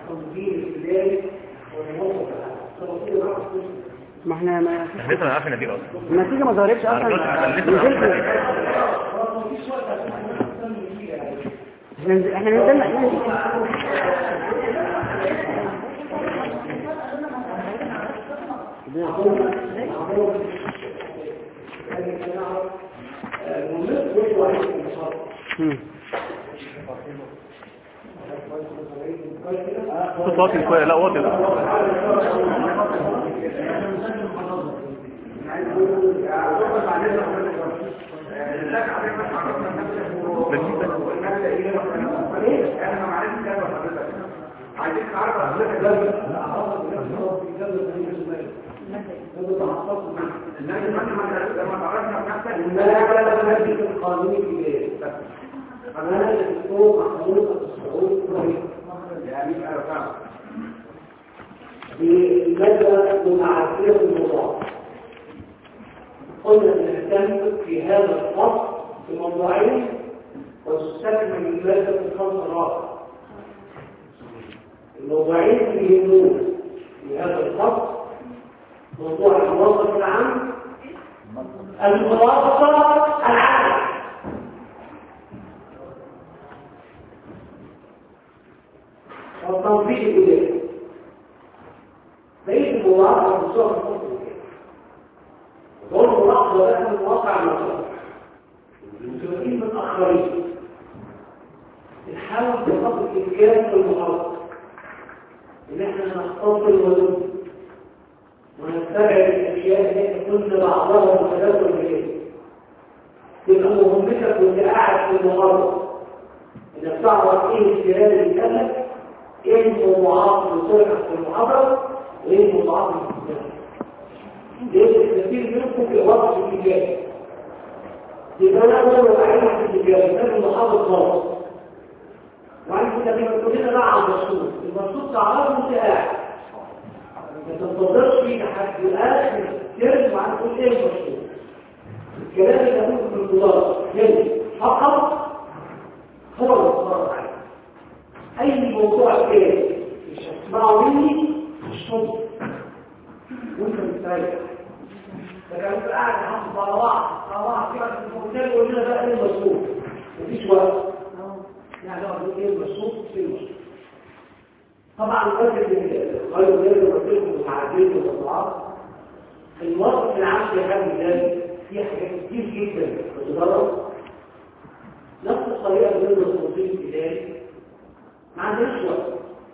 التنظيم الاداري والموظف العام ما احنا ما احنا لسه ما عارفين النتيجه اصلا النتيجة ما ظهرتش اصلا أنا لسه ما عارفين نزلت احنا نزل- احنا نزلنا مم. صوت واطي شويه لا واطي لا أنا الدكتور محمود السعود بمدى متعددة الموضوع قلنا نهتم في هذا الفصل بموضوعين وتستكمل المادة في الفصل الرابع الموضوعين اللي يهمون في هذا الفصل موضوع الموظف العام الموظف العام والتنفيذ الإليه بقية المواقع بصورة مفصلة دول ملاحظة لها المواقع المفصلة المسؤولين من آخرين نحاول بقدر الإمكان في المحاضرة إن إحنا نختصر ونبذل ونتبع الأشياء التي كنا بعضها متداول إليه تبقى مهمتك وأنت قاعد في المحاضرة إنك تعرف إيه الكلام اللي يتكلم ايه الموضوعات اللي طرحت في المحاضره وايه الموضوعات اللي ليه كثير منكم في وقت الاجابه يبقى انا اول ما اعلم في الاجابه كان المحاضره خالص وعندي كده لما تقول لنا بقى عن المرصود المرصود تعرض وانت قاعد ما تنتظرش لحد اخر ترم وعن تقول ايه المرصود الكلام اللي هقوله في الانتظار هنا فقط هو المقرر عليه اي موضوع تاني مش هتسمعه مني مش ممكن وانت مستريح لكن انت قاعد حاطط على بعض على بعض كده في الموتيل ويقول لنا بقى ايه المسؤول مفيش وقت يعني نقعد نقول ايه المسؤول في المسؤول طبعا الراجل اللي غير غير اللي قلت لكم متعددين وموضوعات الوصف العام في هذا المجال فيه حاجات كتير جدا بتضرب نفس الطريقه اللي المسؤولين الاداري ما عندناش وقت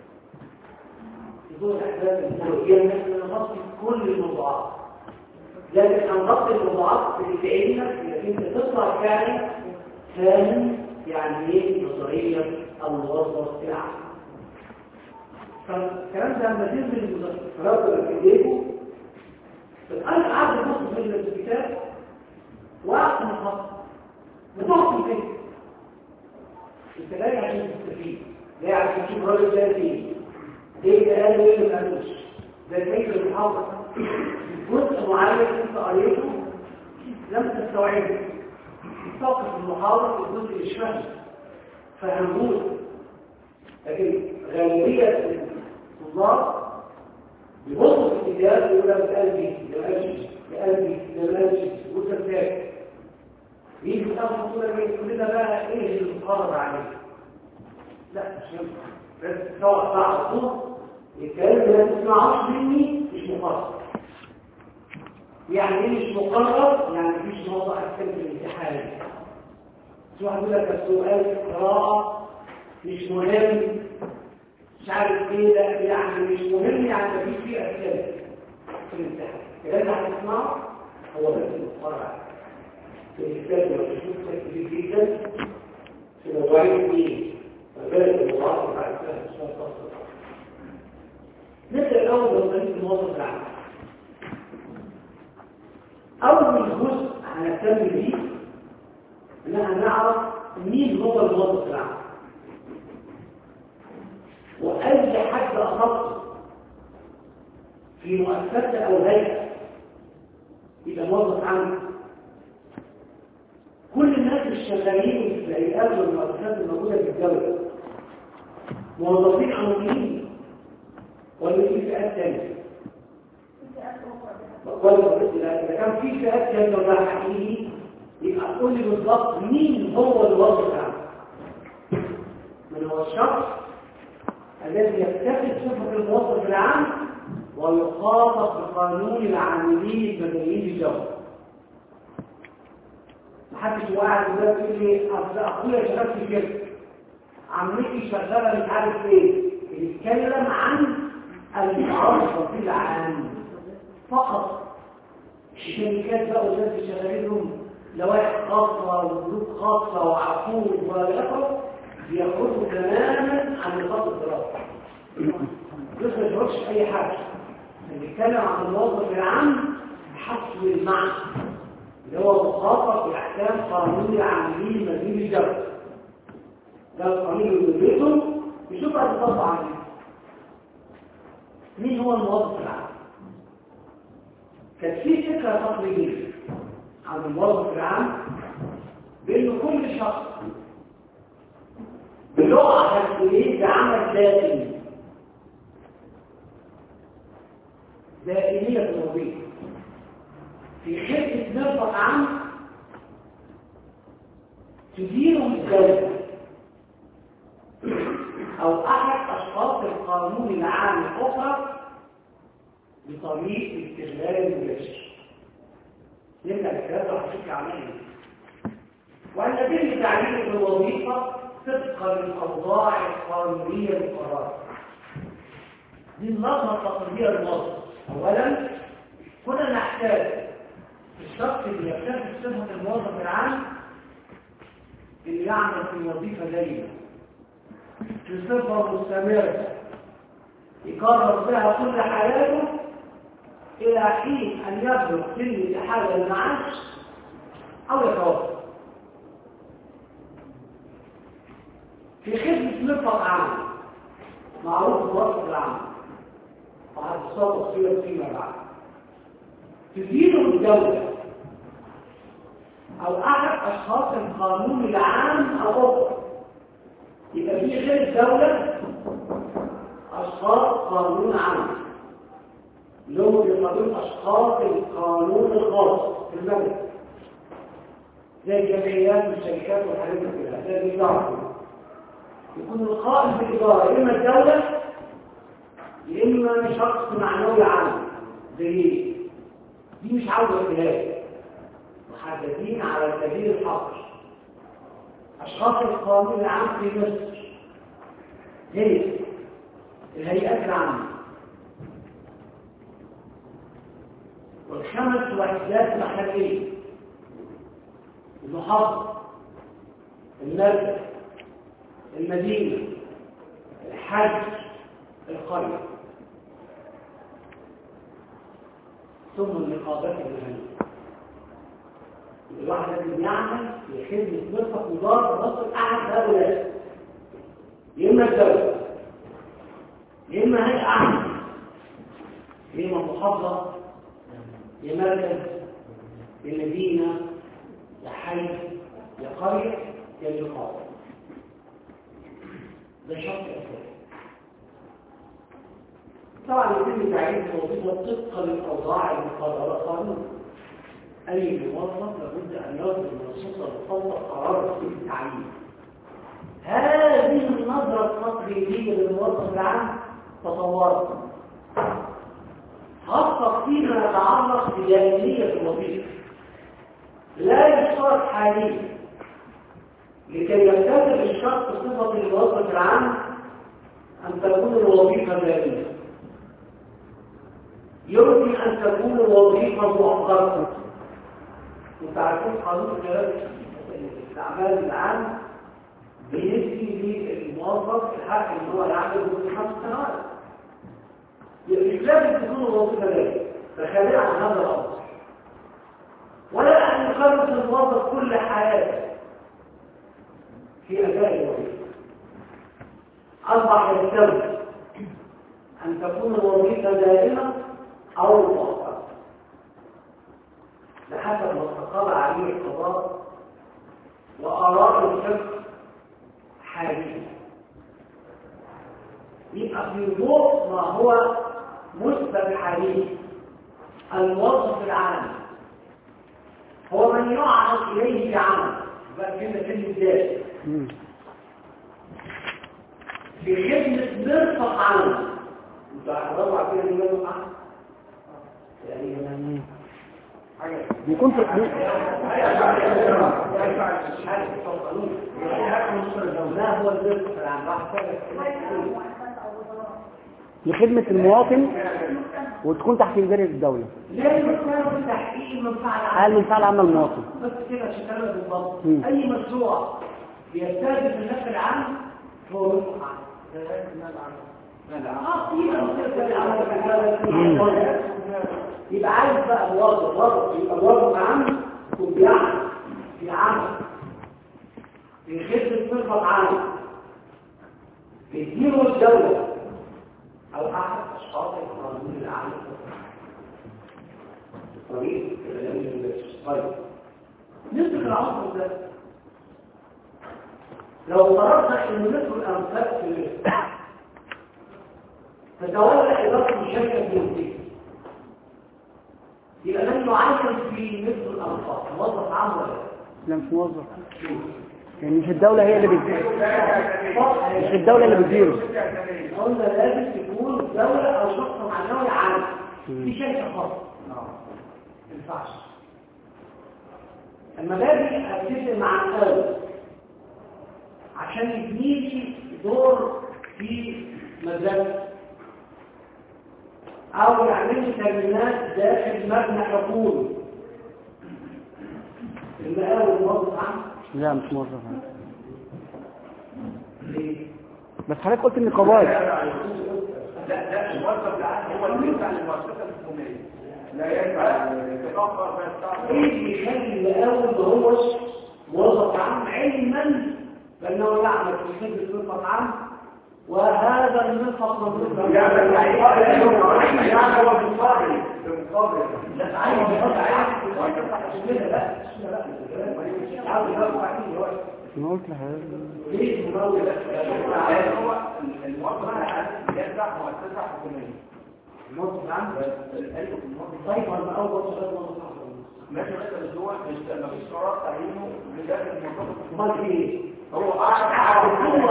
يقول احداث التكنولوجيا ان احنا نغطي كل الموضوعات لكن هنغطي الموضوعات اللي تعينك انك انت تطلع فعلا فاهم يعني ايه نظريه الموظف العام فالكلام ده لما تنزل المذكرات اللي في ايديكم الان قعدت نص من الكتاب وقت مخصص بتحكم كده انت جاي عشان تستفيد جاي عشان تشوف راجل ده فيه ايه ده قال وايه ما قالوش ده كيف المحاضره جزء معين انت قريته لم تستوعبه توقف المحاضره في الجزء اللي مش فاهمه فهموه لكن غالبيه الطلاب بيبصوا في الكتاب يقول لك قلبي ده قلبي ده قلبي ده قلبي وسكتات يجي في اخر الصوره كل ده بقى ايه اللي مقرر عليه لا مش ينفع بس سواء صعب صوت الكلام اللي ما تسمعوش مني مش مقرر يعني ايه مش مقرر يعني مفيش موضوع اساسي في الامتحان شو واحد يقول لك السؤال قراءه مش مهم مش عارف ايه ده يعني مش مهم يعني مفيش فيه اسئله في الامتحان الكلام اللي هتسمعه هو بس المقرر عليه في الكتاب والشروط كتير جدا في موضوعين اثنين فبالك الموضوعات اللي عرفتها في الشهر الفصل نبدا الاول بنظريه الموظف العام اول جزء هنهتم بيه ان احنا نعرف مين هو الموظف العام واي حد اخص في مؤسسه او هيئه يبقى موظف عام كل الناس الشغالين في الهيئات والمؤسسات الموجوده في الدوله موظفين عموميين ولا في فئات تانية كويس إذا كان في فئات تانية وده حقيقي يبقى قول لي بالظبط مين هو الوصف العام من هو الشخص الذي يتخذ صفة الموظف العام ويخاطب بقانون العاملين المدنيين بالجو محدش واحد دلوقتي يقول لي اصل اخويا شغال في شركه عمتي شغاله مش عارف ايه بيتكلم عن الموظف العام فقط الشركات بقى والناس اللي شغالين لهم لوائح خاصه وبنوك خاصه وعقود والى اخره بيخرجوا تماما عن نطاق الدراسه لسه ما يشرحش اي حاجه بنتكلم عن الموظف العام بحسب المعنى اللي هو مخاطب باحكام قانون العاملين مدين الجو ده القانون اللي بيته يشوف بقى تطبق عليه مين هو الموظف العام كانت في فكره تقليديه عن الموظف العام بانه كل شخص بلغه تسويقيه بعمل دائمي دائميه الوظيفه في خدمه مرفق عام تديره الدوله او احد اشخاص القانون العام الاخرى بطريق استغلال المباشر نبدا الكلام ده هشوف عمليه وان يتم تعليمه الوظيفه طبقا للاوضاع القانونيه المقرره دي النظره التقليديه للوظيفه اولا كنا نحتاج الشخص اللي يكتسب صفه الموظف العام اللي يعمل في وظيفه دايمه بصفه مستمره يكرر فيها كل حياته إلى حين أن يبلغ سن إحالة المعاش أو يتوفى في خدمة مرفق عام معروف الوصف العام وهتصور فيها فيما بعد تديره الدولة أو أحد أشخاص القانون العام أو أخرى يبقى في غير الدولة أشخاص قانون عام لهم يقابلون أشخاص القانون الخاص في الملك زي الجمعيات والشركات والحاجات دي كلها زي الإدارة يكون القائم في الإدارة إما الدولة يا إما شخص معنوي عام زي دي مش عاوزة خلاف محددين على سبيل الحصر أشخاص القانون العام في مصر هي الهيئات العامة والخمس وحدات محلية المحافظة المركز المدينة الحج القرية ثم النقابات المهنية الواحد لازم يعمل في خدمة مرفق وزارة مصر أحد هؤلاء يا إما الدولة يا إما هيئة عامة يا إما محافظة يا مركز يا مدينة يا حي يا قرية يا نقابة ده شرط أساسي طبعا يتم تعريف الوظيفة طبقا للأوضاع المقررة قانونا أي موظف لابد أن يصدر منصوصا بفضل قرار في التعيين هذه النظرة التقليدية للموظف العام تطورت خاصة فيما يتعلق بدائمية الوظيفة لا يشترط حاليا لكي يكتسب الشخص صفة الموظف العام أن تكون الوظيفة دائمة يمكن أن تكون الوظيفة مؤقتة وتعرفون قانون الأعمال العام بيدي للموظف الحق ان هو يعمل مدة خمس سنوات مش لازم تكون الوظيفة دائمة فخليها عن هذا الأمر ولا أن يخلص الموظف كل حياته في أداء الوظيفة أصبح يستوي أن تكون الوظيفة دائمة أو مؤقتة بحسب ما استقر عليه القضاء وآراء الفقه حاليا يبقى في ضوء ما هو مثبت حديث الموظف العام هو من يعرض إليه بعمل بقى كلمة كلمة ذات مم. في خدمة مرفق عمل انتوا هتدوروا على كده اللي مرفق عمل يعني يعني بيكون في ما هو المرفق العام راح لخدمة المواطن وتكون تحت إدارة الدولة لازم يكون تحقيق المنفعة العامة حال المنفعة العامة للمواطن بس كده عشان تعمل بالضبط مم. اي مشروع بيستهدف النفع العام هو مرفق عام اه في مشروع العمل يبقى عايز بقى موظف موظف يبقى موظف عام يكون بيعمل في عمل في خدمة مرفق عام بيديره الدولة أو أحد أشخاص القانون العام طريق طيب نسبة العنصر ده لو فرضنا إن نسبة الأنفاق في الرزق تتولى إدارة الشركة الجنسية يبقى من يعين في نسبة الأنفاق موظف عام ولا لا؟ لا مش موظف يعني مش الدولة هي اللي بتدير مش الدولة اللي بتديره قلنا لازم تكون دولة أو شخص معنوي عام في شركة خاصة ما ينفعش لما باجي اتفق مع الأول عشان يبني لي دور في مدرسة أو يعمل لي ترمينات داخل مبنى حكومي المقاول موظف عام لا مش موظف ليه؟ بس حضرتك قلت ان قواعد لا لا الموظف العام هو اللي بيدفع للمؤسسه الحكوميه لا ينفع يتاخر بس ايه اللي يخلي المقاول ما هوش موظف عام علما بانه يعمل في خدمه مرفق عام وهذا المرفق مملوك يعمل يعمل هو بالمقابل بالمقابل لا عايز يحط عايز بسم الله بقى بسم الله بقى عاوز يرفع عيني دلوقتي انا قلت لحضرتك ليه المقاول هو الموظف العام يدفع مؤسسه حكوميه الموظف العام طيب ما المقاول برضه شغال موظف عام ماشي مثلا بس هو مش ما فيش قرار تعيينه لداخل الموظف الحكومي امال في ايه؟ هو قاعد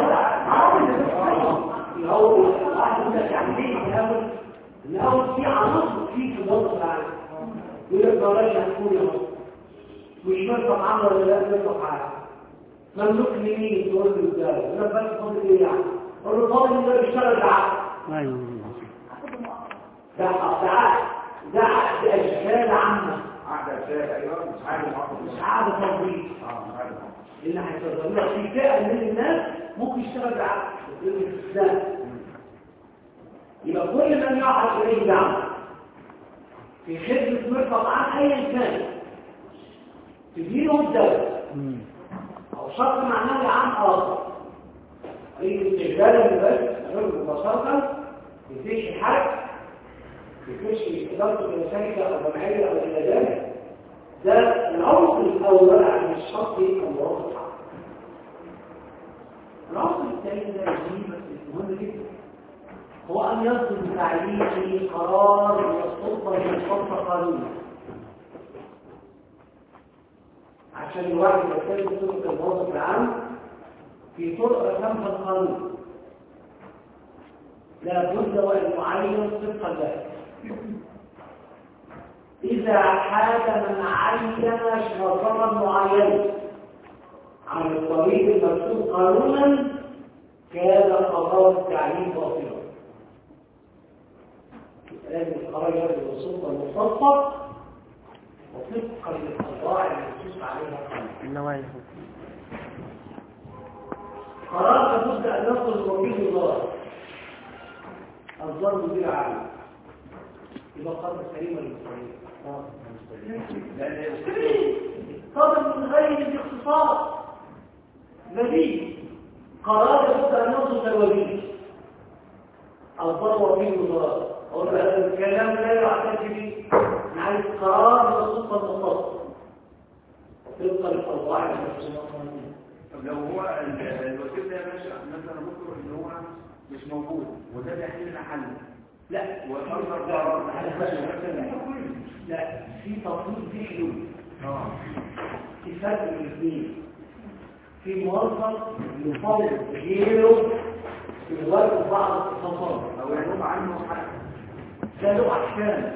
هو واحد يقول لك يعني ليه الاول الاول في عناصر فيه في الوسط العام يقول لك بلاش هتكون يا مصر مش مرفق عام ولا لا مرفق عام مملوك لمين تقول له ازاي يقول لك بس فاضل ايه يعني قول له فاضل ده بيشتغل بعقد ايوه ده ده عقد ده عقد اشغال عامه قاعد رساله ايوه مش عارف مش عقد تنظيم اه مش عارف اللي هيشغلوا لك في فئه من الناس ممكن يشتغل بعقد يقول لك لا يبقى كل من يعرض اليه دعم في خدمه مرفق عام ايا كان تديره الدوله مم. او شخص معنوي عام اخر اي استغلال بس غير مباشره يفيش حد يفيش اداره المشاركه او الجمعيه او الى ذلك ده العنصر الاول عن الشخص الموظف العنصر الثاني ده مهم بس مهم جدا هو ان يصدر بتعليمه قرار من السلطه المختصه قانونا عشان الواحد يستلم سلطه الموظف العام في طرق رسمها القانون لا بد وان يعين طبقا له إذا حاد من عين شرطا معينة عن الطريق المكتوب قانونا كان قرار التعليم باطلا لازم القرار يجب السلطة المختصة وطبقا للقضاء المنصوص عليها قانون اللوائح قرار لابد ان يصل وكيل الوزاره الظن مدير عام يبقى قرار سليم ولا مش سليم؟ قرار من غير الاختصاص بديل قرار لابد ان يصل الوزير الظن وكيل الوزاره اقول له هذا الكلام لا يعتد به انا عايز قرار من السلطه المختصه طبقا للقواعد المنصوصه طب لو هو ال- الوكيل ده يا باشا مثلا ممكن ان هو مش موجود وده بيحل محله لا والمصدر لا ضرر لا في تطبيق في حلول اه في فرق بين الاثنين في موظف يفضل غيره في الوقت بعض التصرف او ينوم عنه حق ده له احكام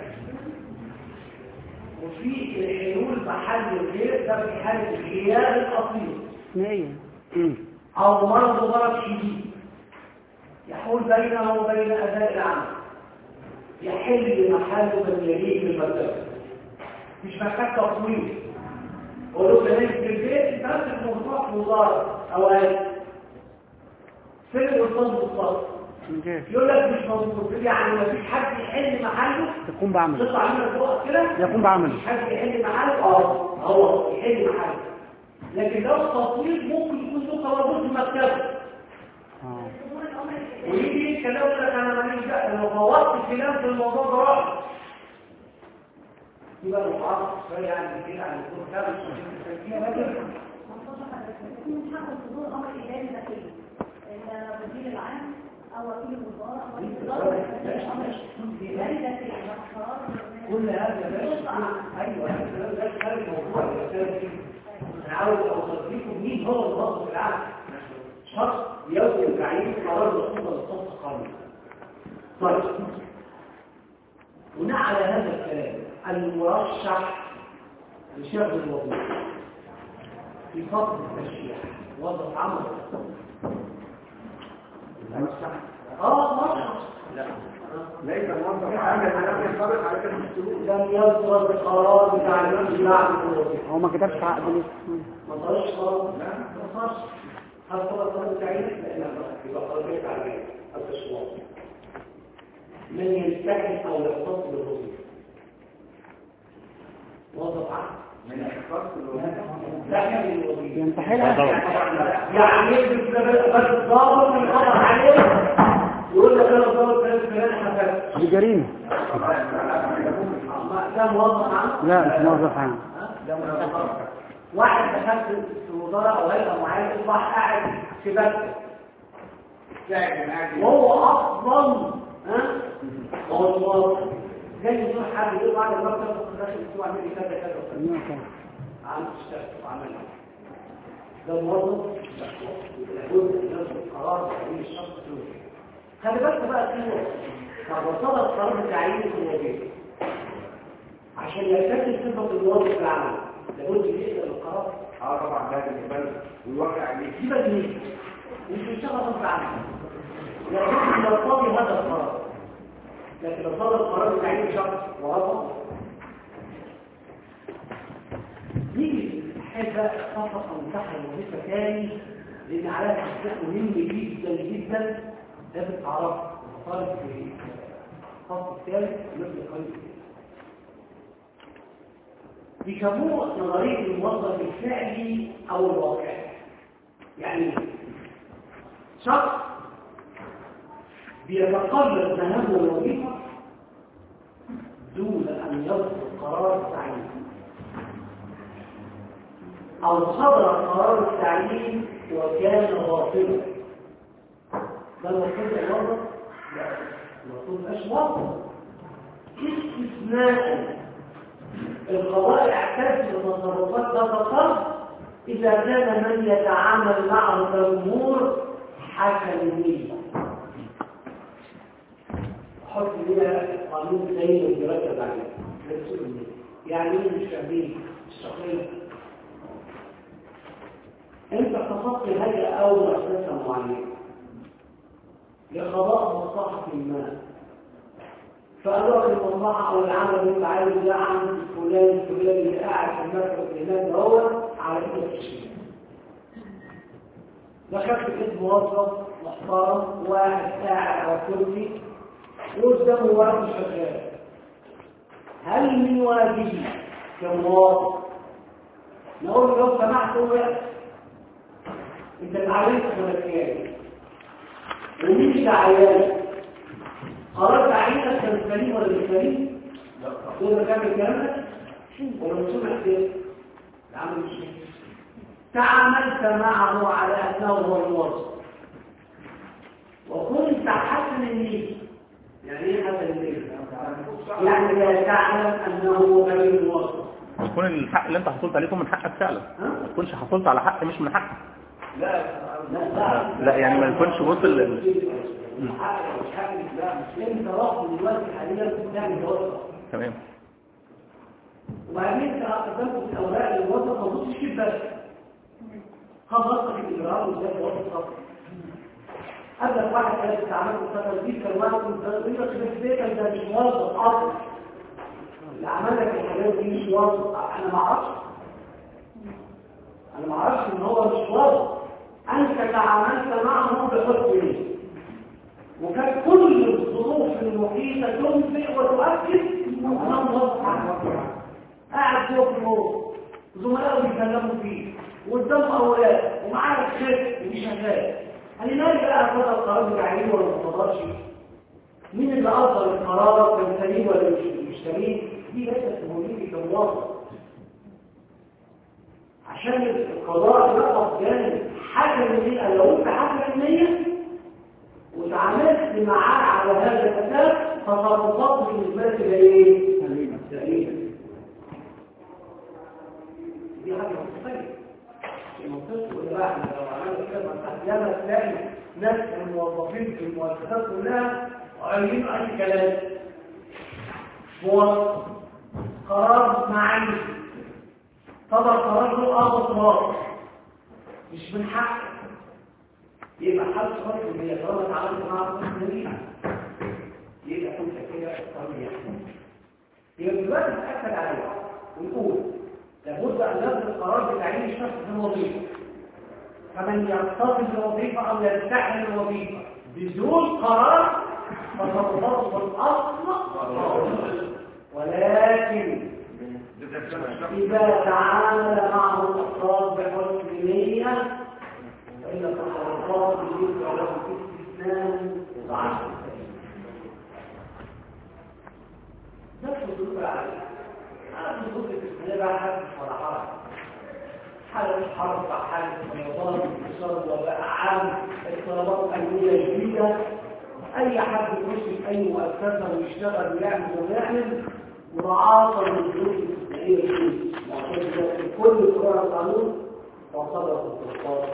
وفي الحلول محل الغير ده في حاله غياب الاصيل اثنين مم. او مرض مرض شديد يحول بينه وبين اداء العمل يحل محل من يليه في المرتبه مش محتاج تصوير ولو كمان في البيت انت ماسك موضوع في وزاره او اي فين الاستاذ بالظبط ممتاز يقول لك مش موجود يعني ما فيش حد يحل محله يقوم بعمله تطلع منك فوق كده يقوم بعمله مش حد يحل محله اه هو يحل محله لكن لو التصوير ممكن يكون له قرارات في المكتبه اه ويجي يتكلم يقول لك انا ماليش دعوه لو فوضت الكلام في الموضوع ده راح يبقى المعارضه شويه يعني كده عن الدكتور كامل فيها لكن من حق الصدور امر اداري داخلي المدير العام او وكيل الوزاره او رئيس الوزراء امر اداري داخلي قرار كل هذا ماشي ايوه هذا ده خارج الموضوع الاساسي انا عاوز اوصل لكم مين هو الموظف العام شخص يوم تعيين قرار السلطه للصف القانوني طيب بناء على هذا الكلام المرشح لشغل الوظيفه في فتره التشريع وظف عمل اه مرشح ليس الموظف عامل لم ينطبق على كلمه السلوك لم يصدر قرار بتعليم بعد الوظيفه هو ما كتبش عقد ليه مم. ما طلعش قرار لا ما طلعش هل طلع قرار تعيين لا لا يبقى قرار بيت على التشوار من يستحق او يختص بالوظيفه موظف عام من اختصاص الوظيفه لا كان الوظيفه ينتحلها يعني يجب بس الضابط من خطر عليه يقول لك انا الضابط فلان فلان حفظت دي جريمة ده موظف عام لا مش موظف عام ده موظف واحد دخل في وزاره او هيئه معينه اصبح قاعد في مكتب وهو اصلا ها هو الموظف زي يزور حد يقول بعد المكتب داخل الاسبوع اعمل لي كذا كذا وكذا أيوة كده. عم تشتغل وعمل ده موظف لابد ان يصدر قرار تعيين الشخص في الوظيفه خلي بالك بقى في نقطه طب وصل قرار تعيين في الوظيفه عشان يرتكب صفه الموظف العمل لابد يقبل القرار اه طبعا لازم يقبل ويوقع عليه سيبك ليه مش بيشتغل غصب عنه لابد يرتضي هذا القرار لكن لو صدر قرار تعيين شخص ورفض نيجي الحاجة بقى خاصة مساحة الوظيفة تاني لأن عليها تحقيق مهم جدا جدا لازم تعرفه طالب في الفصل الثالث مثل القانون بيسموه نظرية الموظف الفعلي أو الواقعي يعني إيه؟ شخص بيتقلد مهام الوظيفة دون أن يصدر قرار تعيين أو صدر قرار التعيين وكان باطلا ده المفروض الوظف؟ لا المفروض مش وظف استثناء القضاء اعتاد بتصرفات ده تصرف إذا كان من يتعامل معه كالأمور حكم النية حط ليها قانون زي اللي بيركز عليه نفس النية يعني ايه مش فاهمين الشخصية انت اختصصت هيئة او مؤسسة معينة لقضاء مصلحة ما فقالوا لك المصلحة او العمل اللي انت عايز ده عن فلان فلان اللي قاعد في المكتب هناك هو على كده التشريع دخلت بيت موظف محترم واحد قاعد على كرسي وقدامه ورق شغال هل من واجبي كموظف نقول له لو سمحت هو انت اتعلمت ملكيات ومين اللي عيالك قرار تعيينك كان سليم ولا مش سليم؟ تقدر تعمل الكلام ده؟ ولا سمع كده؟ العمل مش كده تعاملت معه على انه هو الموظف وكنت حسن النية يعني ايه حسن النية؟ يعني لا تعلم انه غير موظف يكون الحق اللي انت حصلت عليه يكون من حقك فعلا ما تكونش حصلت على حق مش من حقك لا لا لا يعني ما يكونش وصل لل... الحق مش حق لا انت رافض دلوقتي حاليا بتعمل توسط تمام وبعدين انت قدمت الاوراق للوسط ما تبصش كده بس خلصت في الاجراءات وازاي توسط خطر قبل واحد قال استعملت الفتره دي كان واحد كنت بقول لك في البيت ده مش موظف اصلا اللي عمل لك الحاجات دي مش موظف انا ما اعرفش انا ما اعرفش ان هو مش موظف انت تعاملت معه بحسن نيه وكان كل الظروف المحيطه تنفق وتؤكد انه موظف قاعد جوه في النور زملائه بيتكلموا فيه وقدام اولاد ومعاه الشيخ اللي شغال قال لي مالك بقى هذا القرار بتاعي ولا ما تقدرش مين اللي اصدر القرار كان سليم ولا مش مش سليم دي ليست مهمتي كمواطن عشان القضاء يقف جانب حكم النية لو انت حكم النية وتعاملت معاه على هذا الاساس تصرفات بالنسبه لك زي ايه؟ سليمه دي حاجه مختلفه المنطق واللي بقى احنا لو عملنا كده مساحه ياما تلاقي ناس الموظفين في المؤسسات كلها قايلين اي كلام هو قرار معين طبعا قرار له اه اطلاق مش من حقك يبقى حل صرف اللي هي طالما اتعاملت مع المسلمين يبقى كنت كده طبيعي يبقى دلوقتي نتاكد عليها ونقول لابد ان ناخد القرار بتعيين الشخص في الوظيفه فمن يرتضي الوظيفه او يلتحم الوظيفه بدون قرار فتصرفه بالاصل ولكن اذا تعامل معه الافراد بحسن نيه فان تصرفاته يوقع له استثناء ضعيف نفس الظروف العاديه أنا في ظروف الاستثناء بقى حدث ولا حرج حالة حرب حالة فيضان انتصار وباء عام اضطرابات أمنية جديدة أي حد يخش في أي مؤسسة ويشتغل ويعمل ويعمل مراعاة للظروف الاستثنائية دي معتمدة في كل فروع القانون وصدر السلطات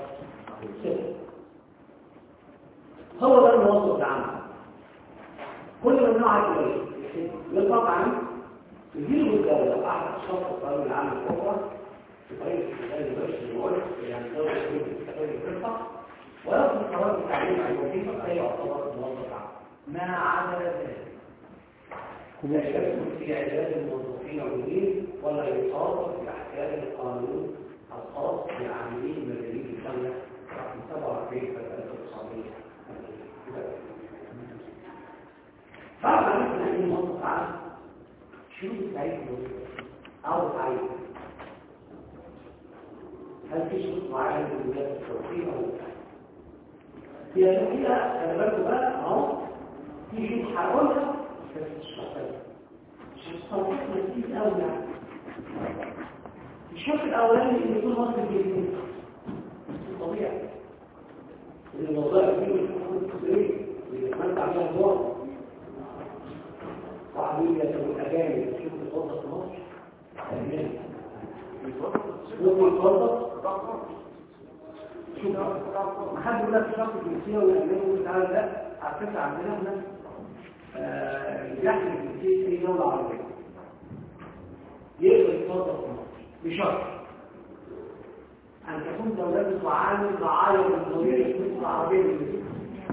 هو ده الموظف العام كل من نوع إليه يطلق عنه يجيله الدولة أحد أشخاص القانون العام الأخرى بطريقة استغلال المباشر المؤلف يعني دولة يجب استغلال الفرقة ويصل قرار التعليم عن الوظيفة أي يعتبر موظف عام ما عدا ذلك لا يدخل في عداد الموظفين والمدير ولا يصادر في أحكام القانون الخاص بالعاملين المدنيين في الدولة رقم 47 في 1900 بعد ما نحن نحن موظف عام شو تعيش أو تعيش هل في شروط معينة للولايات التوفيق أو هي الحقيقة أنا بالكم بقى أهو في شروط هقولها بس مش محتاجة مش هتستوقفنا كتير قوي يعني الشرط الأولاني إن يكون مصر جديد طبيعي إن الوظائف دي مش تكون كبيرة اللي يتمتع بها الوضع وعملية الأجانب تشوف الوضع في مصر أجانب ممكن يتوظف شوف ما حد يقول لك شخص الجنسيه والامريكا يقول تعالى لا على فكره عندنا هنا يحمل الجنسيه في دوله عربيه يقدر يتوظف في مصر بشرط ان تكون دولته عامل رعايه للضمير في العربيه الجنسيه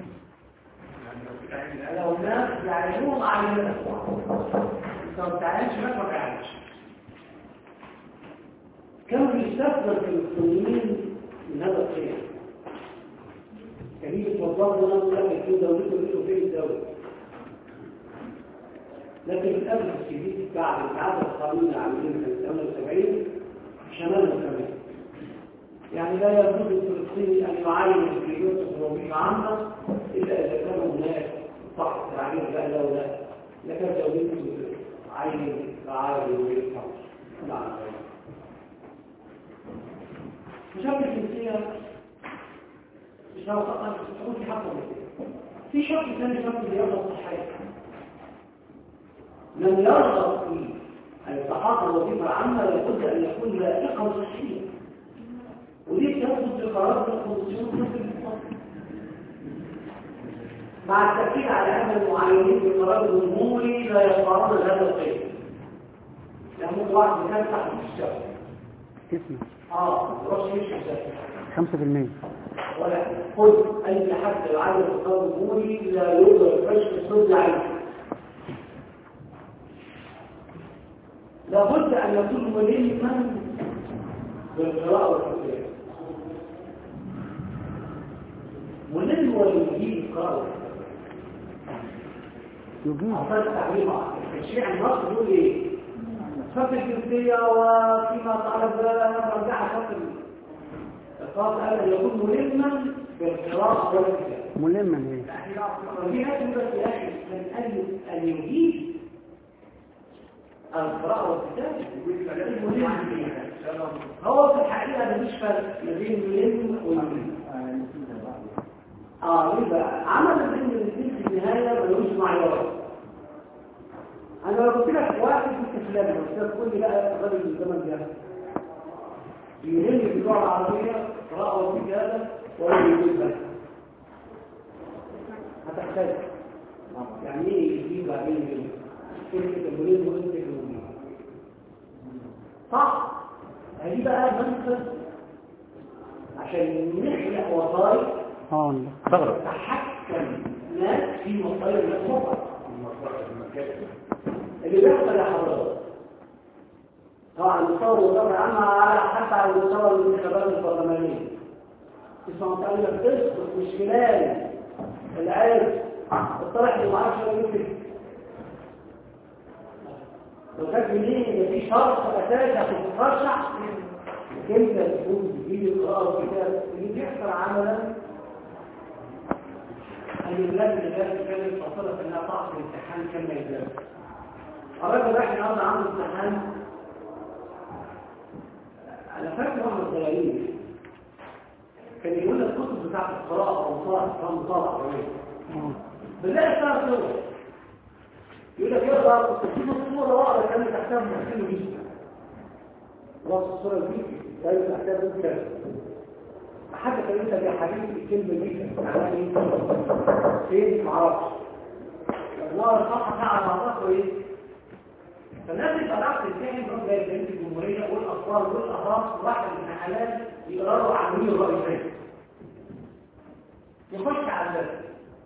لو الناس يعرفون عاملين انت ما بتعلمش ما بتعلمش كانوا بيستثمر في المسلمين من هذا الخير كان يجي توظفوا ناس لك في دولته ويقولوا فين الدولة لكن للأسف الشديد بعد العدد القانون العاملين في 78 شمالنا كمان يعني لا يجوز للفلسطيني أن يعين في يوسف وظيفة عامة إلا إذا كان هناك صح تعليم لا لا ولا لكن دولته عين رعاية وظيفة نعم مشابه الجنسية مش لو تقل تقول في حق في شرط ثاني شرط الرياضه الصحيه من يرغب في ان يتحقق الوظيفه العامه لابد ان يكون لائقا صحيا ودي بتاخد بقرار الكوميسيون مع التأكيد على أن المعينين بقرار الجمهوري لا يقررون هذا القيد لأن ممكن واحد كان تحت الشغل اسمه اه رش يمشي بذاته 5% ولا خذ أي حد يعلم القرار الجمهوري لا يوجد كشف صدر عليه لابد أن يكون ملما بالقراءة والكتاب ملم وليجيب القراءة يجيب عطاء التعليم الشيء المصري يقول ايه شرط الجنسية وفيما يتعلق بها مرجعة شرط القراءة قال أن يكون ملما بالقراءة والكتاب ملما ايه وفي ناس بس يا أخي من أجل أن يجيب القراءة والكتاب هو في الحقيقة ده مش فرق ما بين ملم والملم اه يبقى عمل الدين الاثنين في النهاية ملوش معيار انا لو قلت لك واحد في فلان بس تقول لي لا الراجل من الزمن ده يهم في اللغة العربية قراءة وكتابة ولا يجيبها هتحتاج يعني ايه يجيب بعدين يجيب كلمة المريض وانت المريض صح هذه بقى منفذ عشان نخلق وظائف اه والله استغرب تحكم ناس في مصاير الأخرى اللي بيحصل يا حضرات طبعا المستوى الوزارة العامة على حتى على مستوى الانتخابات البرلمانية اسمه متعلق تسقط مش خلال العرف الطرح اللي معاه شوية يمكن لو كانت منين ان في شرط اساسي عشان تترشح انت تكون تجيب القراءة والكتاب اللي بيحصل عملا أن البلاد اللي كانت كانت تصلت أنها تعصر الامتحان كما يجب الراجل راح النهارده عنده امتحان أنا فاكر واحد صغيرين كان يقول لك الكتب بتاعت القراءة أو صار كان مطالعة اه بنلاقي فيها صور يقول لك يقرا تشوف الصورة واقرا كان تحتها ممثل دي راس الصورة دي كان تحتها ممثل حتى كان انت يا حبيبي الكلمة دي معناها ايه؟ فين؟ معرفش والله الصفحة ساعة ما تعرفوا ايه؟ فالناس اللي طلعت تتفهم رب زي البنت الجمهورية والأطفال والأطراف واحد من الحالات يقرروا عنوين الرئيسية يخش على البلد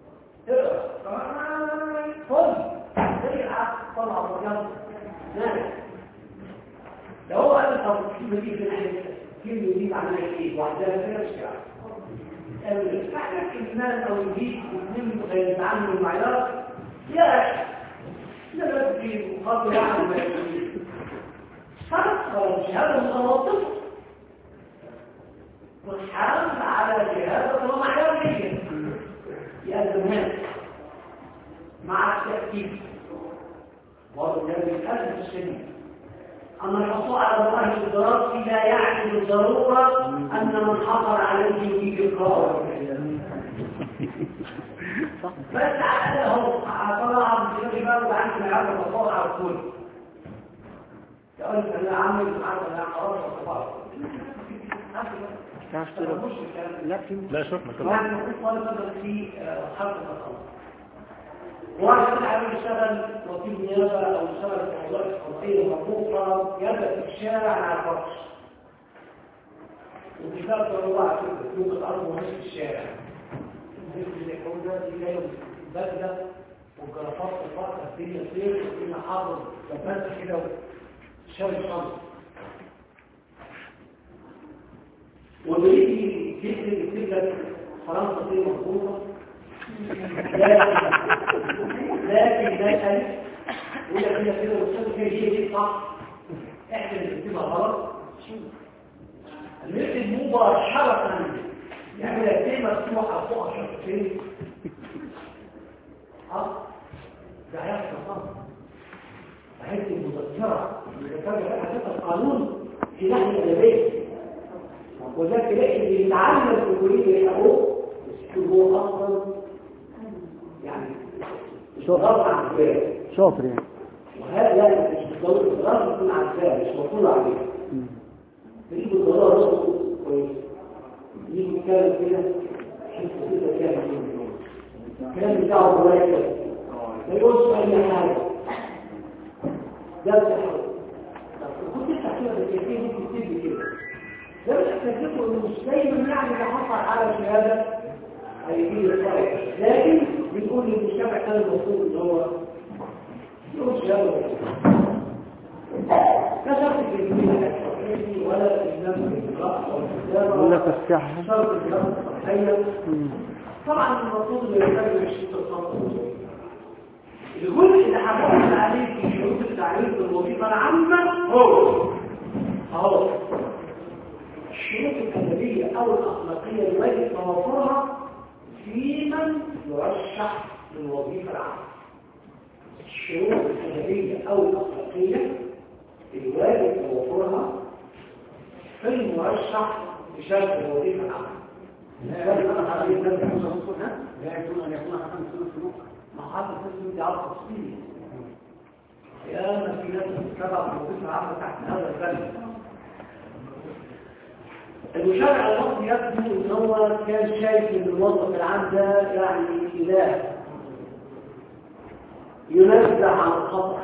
اقرا فل زي العقل طلع الرجال نام لو هو قال طب الكلمة دي في الحديث الكلمة دي معناها ايه؟ وحدها كده مش كده احنا الناس او الجيل الاثنين يتعاملوا المعيار يا اخي لا في مقابل واحد ما يجيش فرق الشهاده متوسط والحرام على الجهاز هو معيار ليه يقدم هنا مع التأكيد برضه ده بالأسف الشديد أما الحصول على الله الدراسي لا يعني بالضرورة أن من حصل عليه يجيب القرار بس على الأقل هو طلع بالشيء بقى وعنده معاد المصور على الكل يقول لك أنا عمي معاد أنا خلاص خلاص تعرف تقرا لا في لا شفنا كده يعني المفروض طالب مثلا في حرب الخطأ واحد عايز يشتغل وكيل نيابه او يشتغل في وظائف قضائيه مربوطه يبدا في الشارع مع الفرش وبيشتغل هو على فكره يوجد ارض وماشي في الشارع اللي يكون ده دي جايه بدله والجرافات الفرقه الدنيا سير والدنيا حر لبس كده شارع الشمس وبيجي جسم يكتب لك فرنسا دي مظبوطه لكن ده ألف ولا كده كده والصوت كده هي دي صح احنا اللي بنكتبها غلط نكتب مباشرة يعني لا كلمة مفتوحة فوق شرطين اه ده هيحصل صح بحيث المذكرة اللي كتبها حاجات القانون في ناحية الأدبية وذلك تلاقي اللي يتعلم في الكلية يلاقوه هو أصلا شاطر رفع عزال شاطر يعني وهذا لا مش بالضرورة الرفع يكون عزال مش مطلوب عليه مم. تجيب الضرورة رفع كويس يجي يتكلم كده تحس كده كده الكلام بتاعه صغير كده ما يقولش اي حاجة ده بتحاول طب كنت تفتح كده بالكثير ممكن تكتب كده ده مش هتكتبه انه مش دايما يعني بحصل على شهادة هيجي لي صالح لكن بيقول لي المجتمع كان المفروض ان هو يقول شهادة لا شرط في الدين ولا الإسلام في الرأس والكتابة ولا تفتحها. شرط في الرأس الصحية مم. طبعا المفروض اللي يحتاج يشتغل تصنف الجزء اللي هنقول عليه في شروط التعريف بالوظيفة العامة هو اهو الشروط الأدبية أو الأخلاقية اللي واجب توفرها في من يرشح للوظيفة العامة الشروط الأدبية أو الأخلاقية اللي واجب توفرها في المرشح لشرح الوظيفة العامة لا يكون عليه ذلك لا يكون أن يكون حسن سلوك سلوك ما حصل في السلوك دي عرض تفصيلي يا ما في ناس بتتبع في الوظيفة العامة تحت هذا الفن المشرع المصري يبدو ان هو كان شايف ان الموظف العام ده يعني اله ينزع عن الخطأ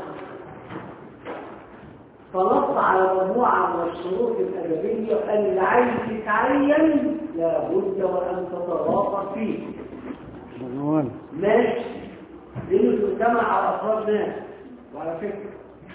فنص على مجموعة من الشروط الأدبية وقال اللي عايز يتعين لابد وأن تتوافق فيه عنوان ماشي لأنه تجتمع على أفراد ناس وعلى فكرة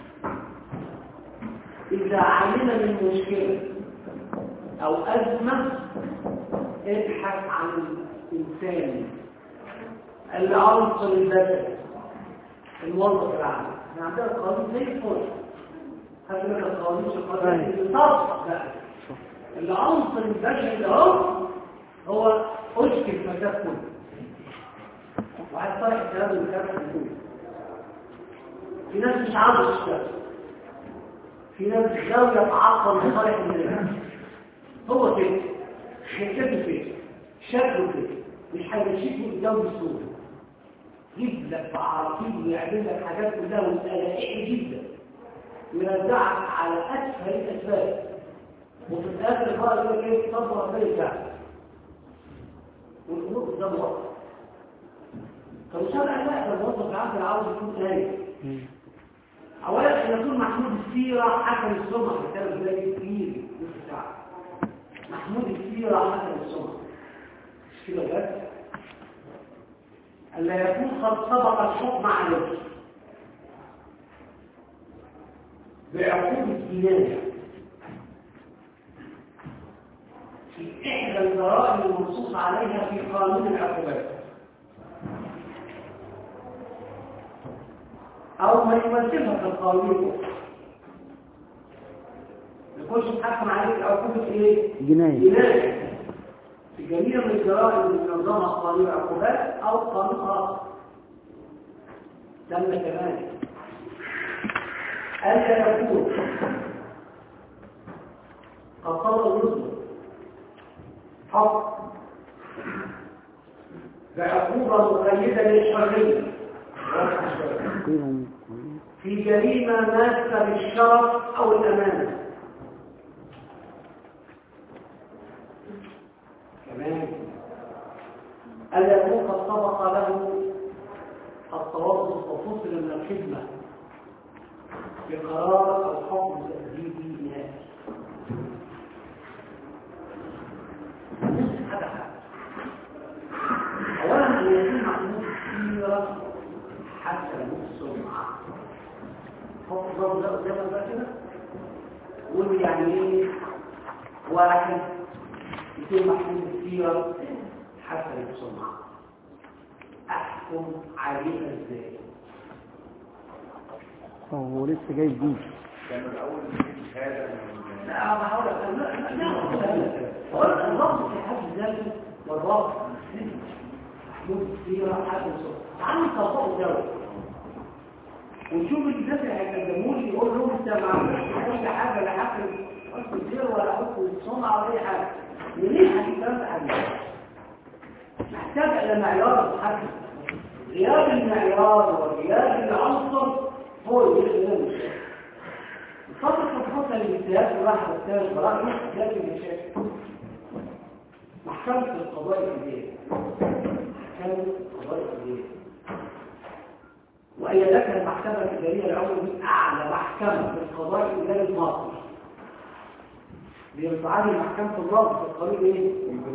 إذا علمنا من مشكلة أو أزمة ابحث عن الإنسان العنصر البشري الموظف العام احنا عندنا قانون زي الفل هذا لك القانون القانون اللي تصح بقى العنصر البشري ده هو هو أشكل المكان كله وعايز طرح الكلام اللي كان كله في ناس مش عاوزة تشتغل في ناس غاوية تعطل لصالح الناس هو كده شركته كده شكله كده مش هيمشيك قدام بسهولة يجيب لك عراقيل ويعمل لك حاجات كلها وتلاقي جدا ويرجعك على أسفل الأسباب وفي الآخر بقى يقول لك ايه تصبر ربنا يرجعك والأمور قدام وقت فالشرع لا ده الموظف العام عاوز يكون آية مم. أولا أن يكون محمود السيرة حكم السمعة كتاب زي كتير نصف ساعة محمود السيرة حكم السمعة مش كده بس ألا يكون قد سبق الحكم عليه بعقوبة جناية في إحدى الجرائم المنصوص عليها في قانون العقوبات أو ما يمثلها في القانون يخش يتحكم عليك عقوبة إيه؟ جناية جناية في جميع من الجرائم اللي نظمها قانون العقوبات أو قانون آخر تم كمان ألا يكون قد طلب الرسل حق بعقوبة مقيدة للحرية تقريبا في جريمة ماسة بالشرف أو الأمانة كمان ألا يكون قد سبق له التوسط وفصل من الخدمة بقرار أو حكم تأديبي نهائي هذا حاجة أولا أن يكون محمود كثيرا حتى السمعة حط ضرب ده قدامك بقى كده قول يعني ايه واحد يكون محمود كثيرا حتى السمعة احكم عليها ازاي هو لسه جاي جديد كانوا الأول هذا من لا انا بحاول افهم لا لا لا قلت اللفظ في حد ذاته والرابط محمود كثيرا حتى السمعة تعالوا نطبقوا ده ونشوف الناس اللي هيكلموني يقول لهم انت ما عملتش اي حاجه لا حق حكم الزير ولا حكم الصنعه ولا اي حاجه منين هتجيب الكلام ده حبيبي محتاج الى معيار محدد غياب المعيار وغياب العنصر هو اللي يخلق المشاكل الفترة الفترة الامتياز الواحد الثاني البراء يخلق المشاكل محكمة القضاء الكبير محكمة القضاء الكبير وأيدتها المحكمة الإدارية العليا أعلى محكمة في القضاء الإداري المصري بيرفعني محكمة النصر في القانون إيه؟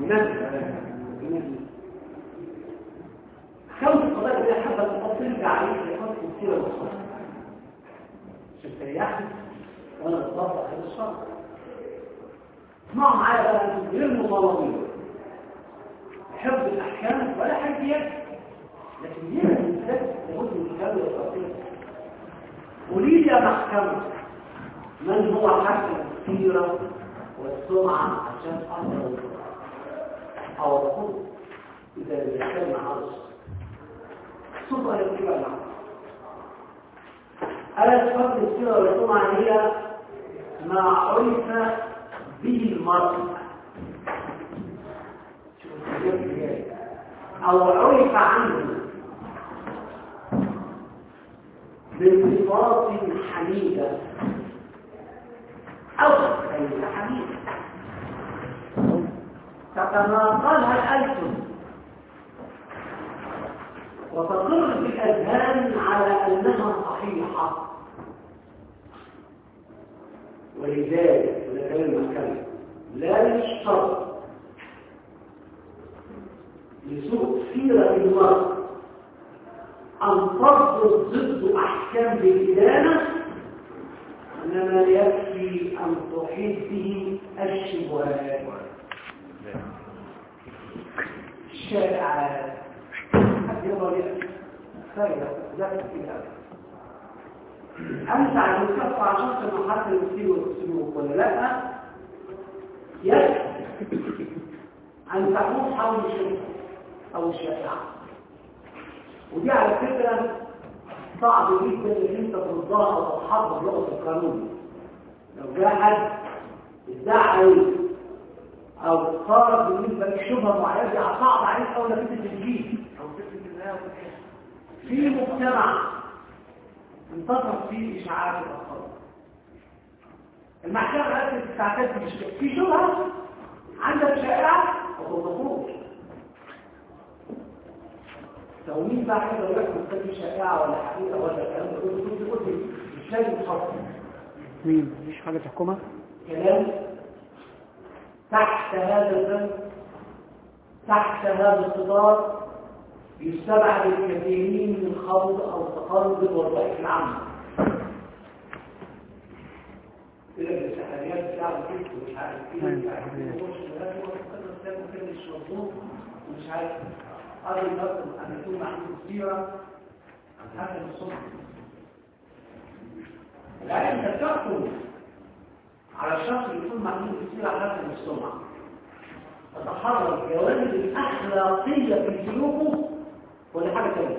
النسل محكمة القضاء الإداري حتى تفصيل تعريف لحكم السيرة والصلاة عشان تريحني وأنا بطبق هذا الشرط اسمعوا معايا بقى انتم غير مطالبين حفظ الأحكام ولا حاجة لكن هنا الإنسان لابد من كتاب التفصيل قولي لي يا محكمة من هو حكم السيرة والسمعة عشان أصل أو أقول إذا بيتكلم عن الصوت صوت أنا كتير معه ألا تفضل السيرة والسمعة هي ما عرف به المرء أو عرف عنه بصفات حميدة أو غير حميدة تتناقلها الألسن وتقر في الأذهان على أنها صحيحة ولذلك وده كلام المحكمة لا يشترط لسوء سيرة المرء أن تضبط ضد أحكام الإدانة إنما يكفي أن تحيط به الشبهات الشائعات حد يقدر يأتي خير ذلك في هذا أنت عشان تكفى عشان محل السير والسلوك ولا لا يكفي أن تحوم حول الشركة أو الشائعة ودي على فكرة صعب جدا ان انت ترضاها او تحضر لغه القانون لو جاء حد ادعى عليك او صارت بالنسبه لك شبهه معينه صعب عليك او انك انت تجيب او تكتب النهايه في مجتمع انتصر فيه اشاعات الاخطار المحكمه قالت تعتد بالشيء في شبهه عندك شائعه او تخرج تومين بقى حاجه يقول لك مستشفى شائعه ولا حقيقه ولا الكلام ده كله كنت قلت مش لازم تحط مين مفيش حاجة تحكمها كلام تحت هذا الذنب تحت هذا الصدار يستبعد الكثيرين من الخوض او التقرب والضحك العام كده السحريات بتاع الكتب ومش عارف ايه مش عارف ايه مش مظبوط ومش عارف هذا يفضل أن يكون عنده سيرة عن حسب الصنع لكن أنت تحكم على الشخص اللي يكون عنده سيرة عن حسب الصنع تتحرك الجوانب الأخلاقية في سلوكه ولا حاجة ثانية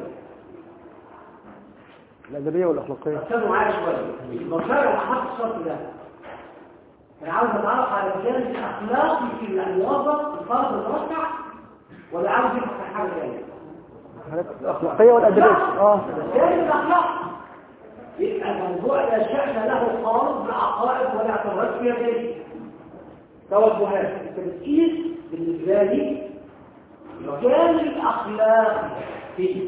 الأدبية والأخلاقية ركزوا معايا شوية المنشأ اللي حط الشرط ده أنا عاوز أتعرف على الجانب الأخلاقي في الموظف الفرد المرشح ولا عاوز يفهم حاجة ثانية الحاجات الأخلاقية والأدبية اه جانب الأخلاق يبقى الموضوع لا شأن له خالص بعقائد ولا اعتبارات سياسية توجهات انت بتقيس بالنسبة لي الجانب الأخلاقي فيه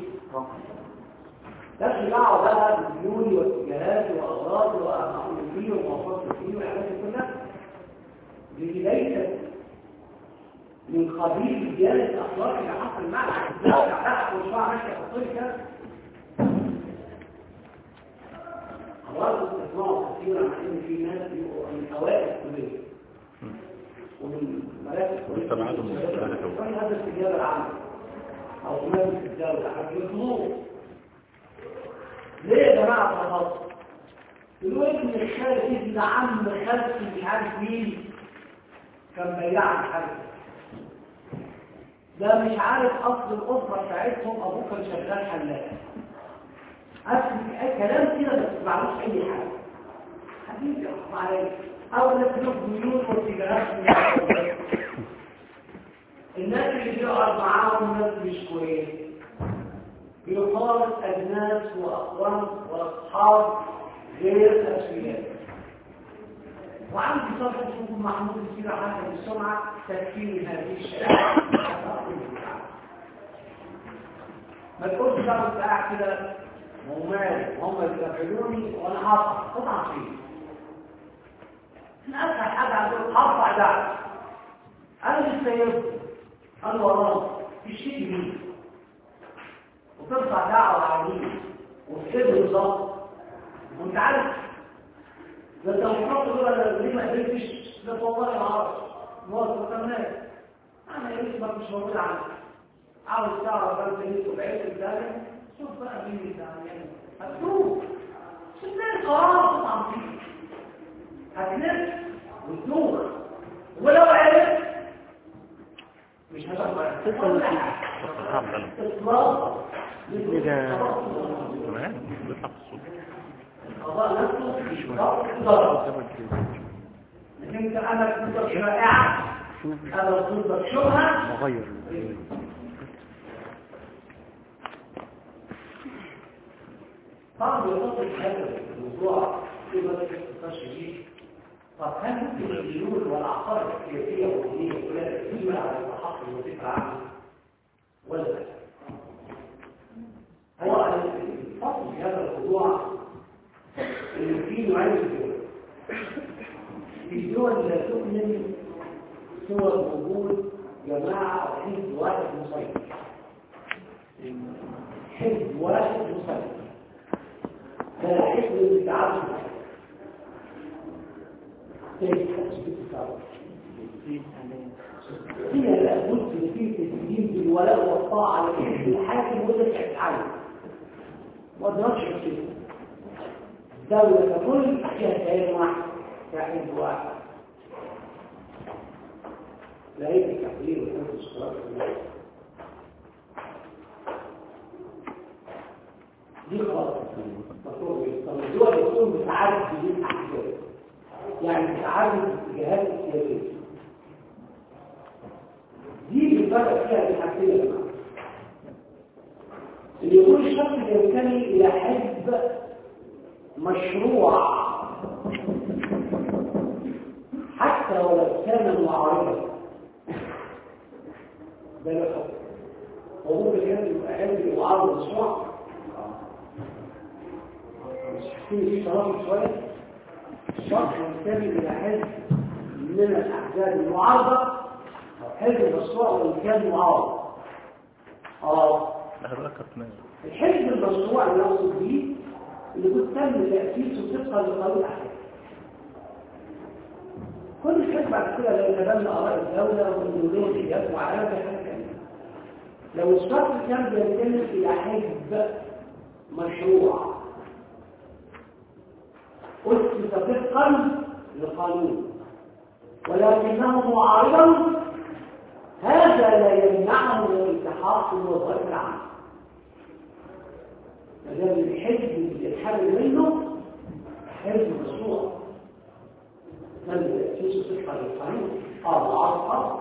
ده دعوة بقى بالميول والاتجاهات والأغراض والمعلومية والمواصفات الفكرية والحاجات دي كلها دي ليست من قبيل الجانب الأخلاقي اللي حصل معنا لا لا وشوع ماشي خطير كده خلاص تسمعوا كثيرا عن ان في ناس بيبقوا من اوائل الكليه ومن مراكز كليه مجتمعاتهم مختلفة. ومن هذا التجاره العامه او مجلس الدوله حاجه يطلبوا ليه يا جماعه خلاص يقولوا ابن الخالد ابن عم خالتي مش عارف مين كان بياع الحاجه ده مش عارف اصل الاسره بتاعتهم ابوه كان شغال حلاق اسمع اي كلام كده بس ما بعرفش اي حاجه حبيبي اخف عليك او نفلوك مليون واتجاهات من الأول. الناس اللي بيقعد معاهم ناس مش كويس بيخالط أجناس وأقوام وأصحاب غير أسفياء وعندي صفحة اسمه محمود السيرة حسن السمعة تكفيني هذه الشريعة ما تقولش بقى انت قاعد كده ومال وهم يستفيدوني وانا هطلع قطع فيه انا اسهل حاجه عندهم هرفع دعوه انا مش سيبه انا وراه تشتكي بيه وترفع دعوه عليه وتحب بالظبط وانت عارف ده انت مفروض تقول انا ليه ما قدرتش ده والله ما اعرفش موظف تمام انا اسمك مش موجود عندي عاوز تعرف انت ليه وبعيد الثاني شوف بقى مين اللي يعني هتشوف شوف ده القرار طبعا فيه هتلف وتدور ولو عرفت مش هتقدر كل حاجه اطلاق إذا تمام بيطلع في الصوت القضاء نفسه مش ضرر لكن انت انا ضدك شائعه انا ضدك شبهه مغير طبعا يفضل هذا الموضوع في بدأت اختصاص شديد طب هل ممكن الديون والعقار السياسية والدينية كلها تقيمة على المحط الوظيفة العامة ولا لا؟ هو الفصل في هذا الموضوع اللي فيه نوعين من الدول الدول لا تؤمن سوى وجود جماعة أو حزب واحد مسيطر حزب واحد مسيطر فلا حزب للتعبد هي لابد في تسليم بالولاء والطاعة لحزب الحاكم وده الحاكم ما ادركش كده الدولة ككل فيها كيان واحد فيها حزب واحد لا يمكن تحليل وحزب اشتراك في الناس دي خلاص مفروض طب الدول يكون بتعدد في الاحكام يعني بتعدد الاتجاهات السياسيه دي اللي فرق فيها الحاجتين يا جماعه اللي يكون الشخص ينتمي الى حزب مشروع حتى ولو كان معارضا ده لا خطر هو ممكن يبقى حزب معارض مشروع في شرط شوية الشرط ينتمي إلى حزب من الأحزاب المعارضة أو حزب مشروع وإن كان معارض اه ده حضرتك كمان الحزب المشروع اللي أقصد بيه اللي كنت تم تأسيسه طبقا لقانون الأحزاب كل حزب بعد كده لو تبنى آراء الدولة وإنه له حجاب معينة في حاجة تانية لو الشرط كان بينتمي إلى حزب مشروع أسس طبقا للقانون ولكنه معارضا هذا لا يمنعه من الالتحاق بالوظائف العامة ما دام الحزب اللي يتحرر منه حزب مشروع من تأسيسه طبقا للقانون اه معارض اه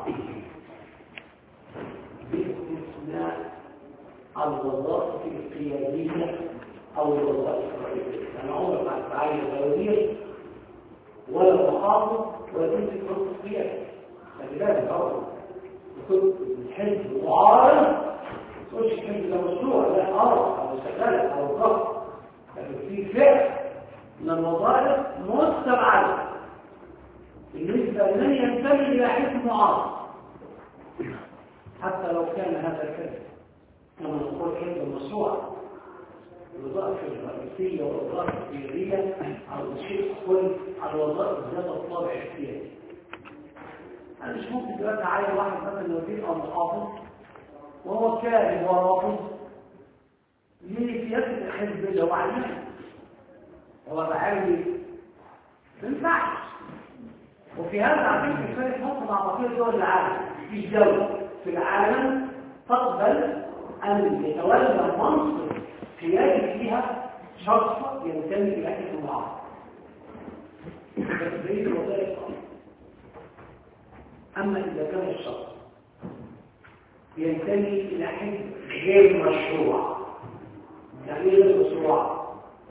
باستثناء الوظائف القيادية أو الوظائف الرئيسية أنا عمرك ما هتتعين الوزير ولا محافظ ولا تمسك منصب قيادي خلي بالك برضه كنت الحزب معارض ما تقولش الحزب ده مشروع لا أرض أو شغالة أو ضغط لكن في فئة من الوظائف مستبعدة بالنسبة لمن ينتمي إلى حزب معارض حتى لو كان هذا الحزب كما نقول حزب مشروع الوظائف الرئيسية والوظائف السياسية أو الشيء كل الوظائف ذات الطابع السياسي أنا مش ممكن دلوقتي أعين واحد مثلا وزير أو محافظ وهو كاره ورافض لسياسة الحزب اللي هو عليه هو بعامل ما ينفعش وفي هذا عارفين في فرق مصر مع بقية دول العالم مفيش دولة في العالم تقبل أن يتولى منصب قيادي فيها شخص ينتمي إلى حزب المعارضة بس بعيد الوظائف أما إذا كان الشخص ينتمي إلى حزب غير مشروع يعني ايه المشروع؟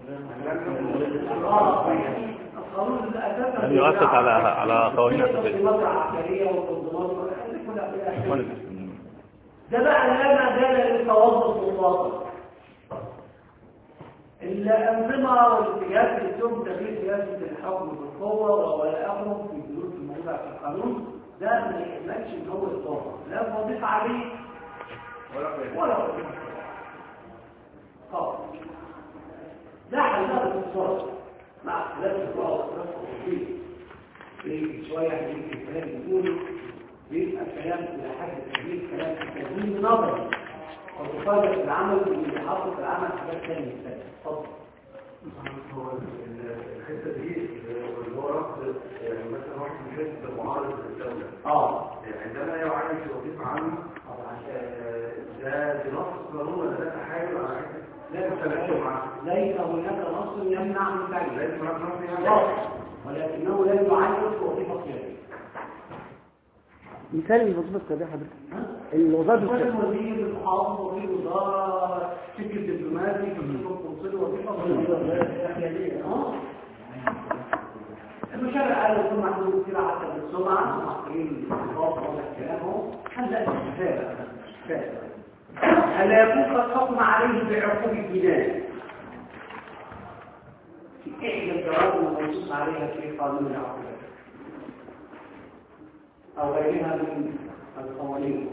آه، يعني القانون اللي اساسا لم يؤسس على على قوانين اساسيه التنظيمات العسكريه والتنظيمات والحاجات دي كلها فيها أمال أشياء. إيه؟ ده بقى لا مجال للتوظف مطلقا الأنظمة والاتجاهات اللي تم تغيير سياسة الحكم بالقوة ولا أخرج في البنود الموضوعة في القانون ده ما يحملش إن هو يتوظف لا وظيفة عليه ولا وظيفة خالص ده حلها باختصار مع اختلاف الرؤى واختلاف التفاصيل في شوية هنيجي الكلام بيقوله بيبقى الكلام إلى حد كبير كلام تدوين نظري وتفاجئ في العمل واللي حاطط العمل حاجات ثانية مختلفة اتفضل هو الحته دي اللي هو رفض يعني مثلا واحد من حزب معارض للدوله اه عندما يعين في وظيفه عامه آه، ده بنص القانون ولا ده تحايل على حته لا تتناسب معاه ليس هناك نص يمنع من ذلك لازم هناك نص يعني خلاص. ولكنه لا يعين في وظيفة سياسية مثال الوظيفة السابقة حضرتك الوظائف وزير السابقة الوزير المحافظ وزير الوزارة سكر دبلوماسي كمسؤول قنصلي وظيفة وظيفة اه المشارع قال يكون محدود كتير حتى بالسمعة ومحقين الخاص وهذا الكلام هو هل استفادة استفادة ألا يكون قد حكم عليه بعقوب الجنان في إحدى الجواب المنصوص عليها في قانون العقوبات أو غيرها من القوانين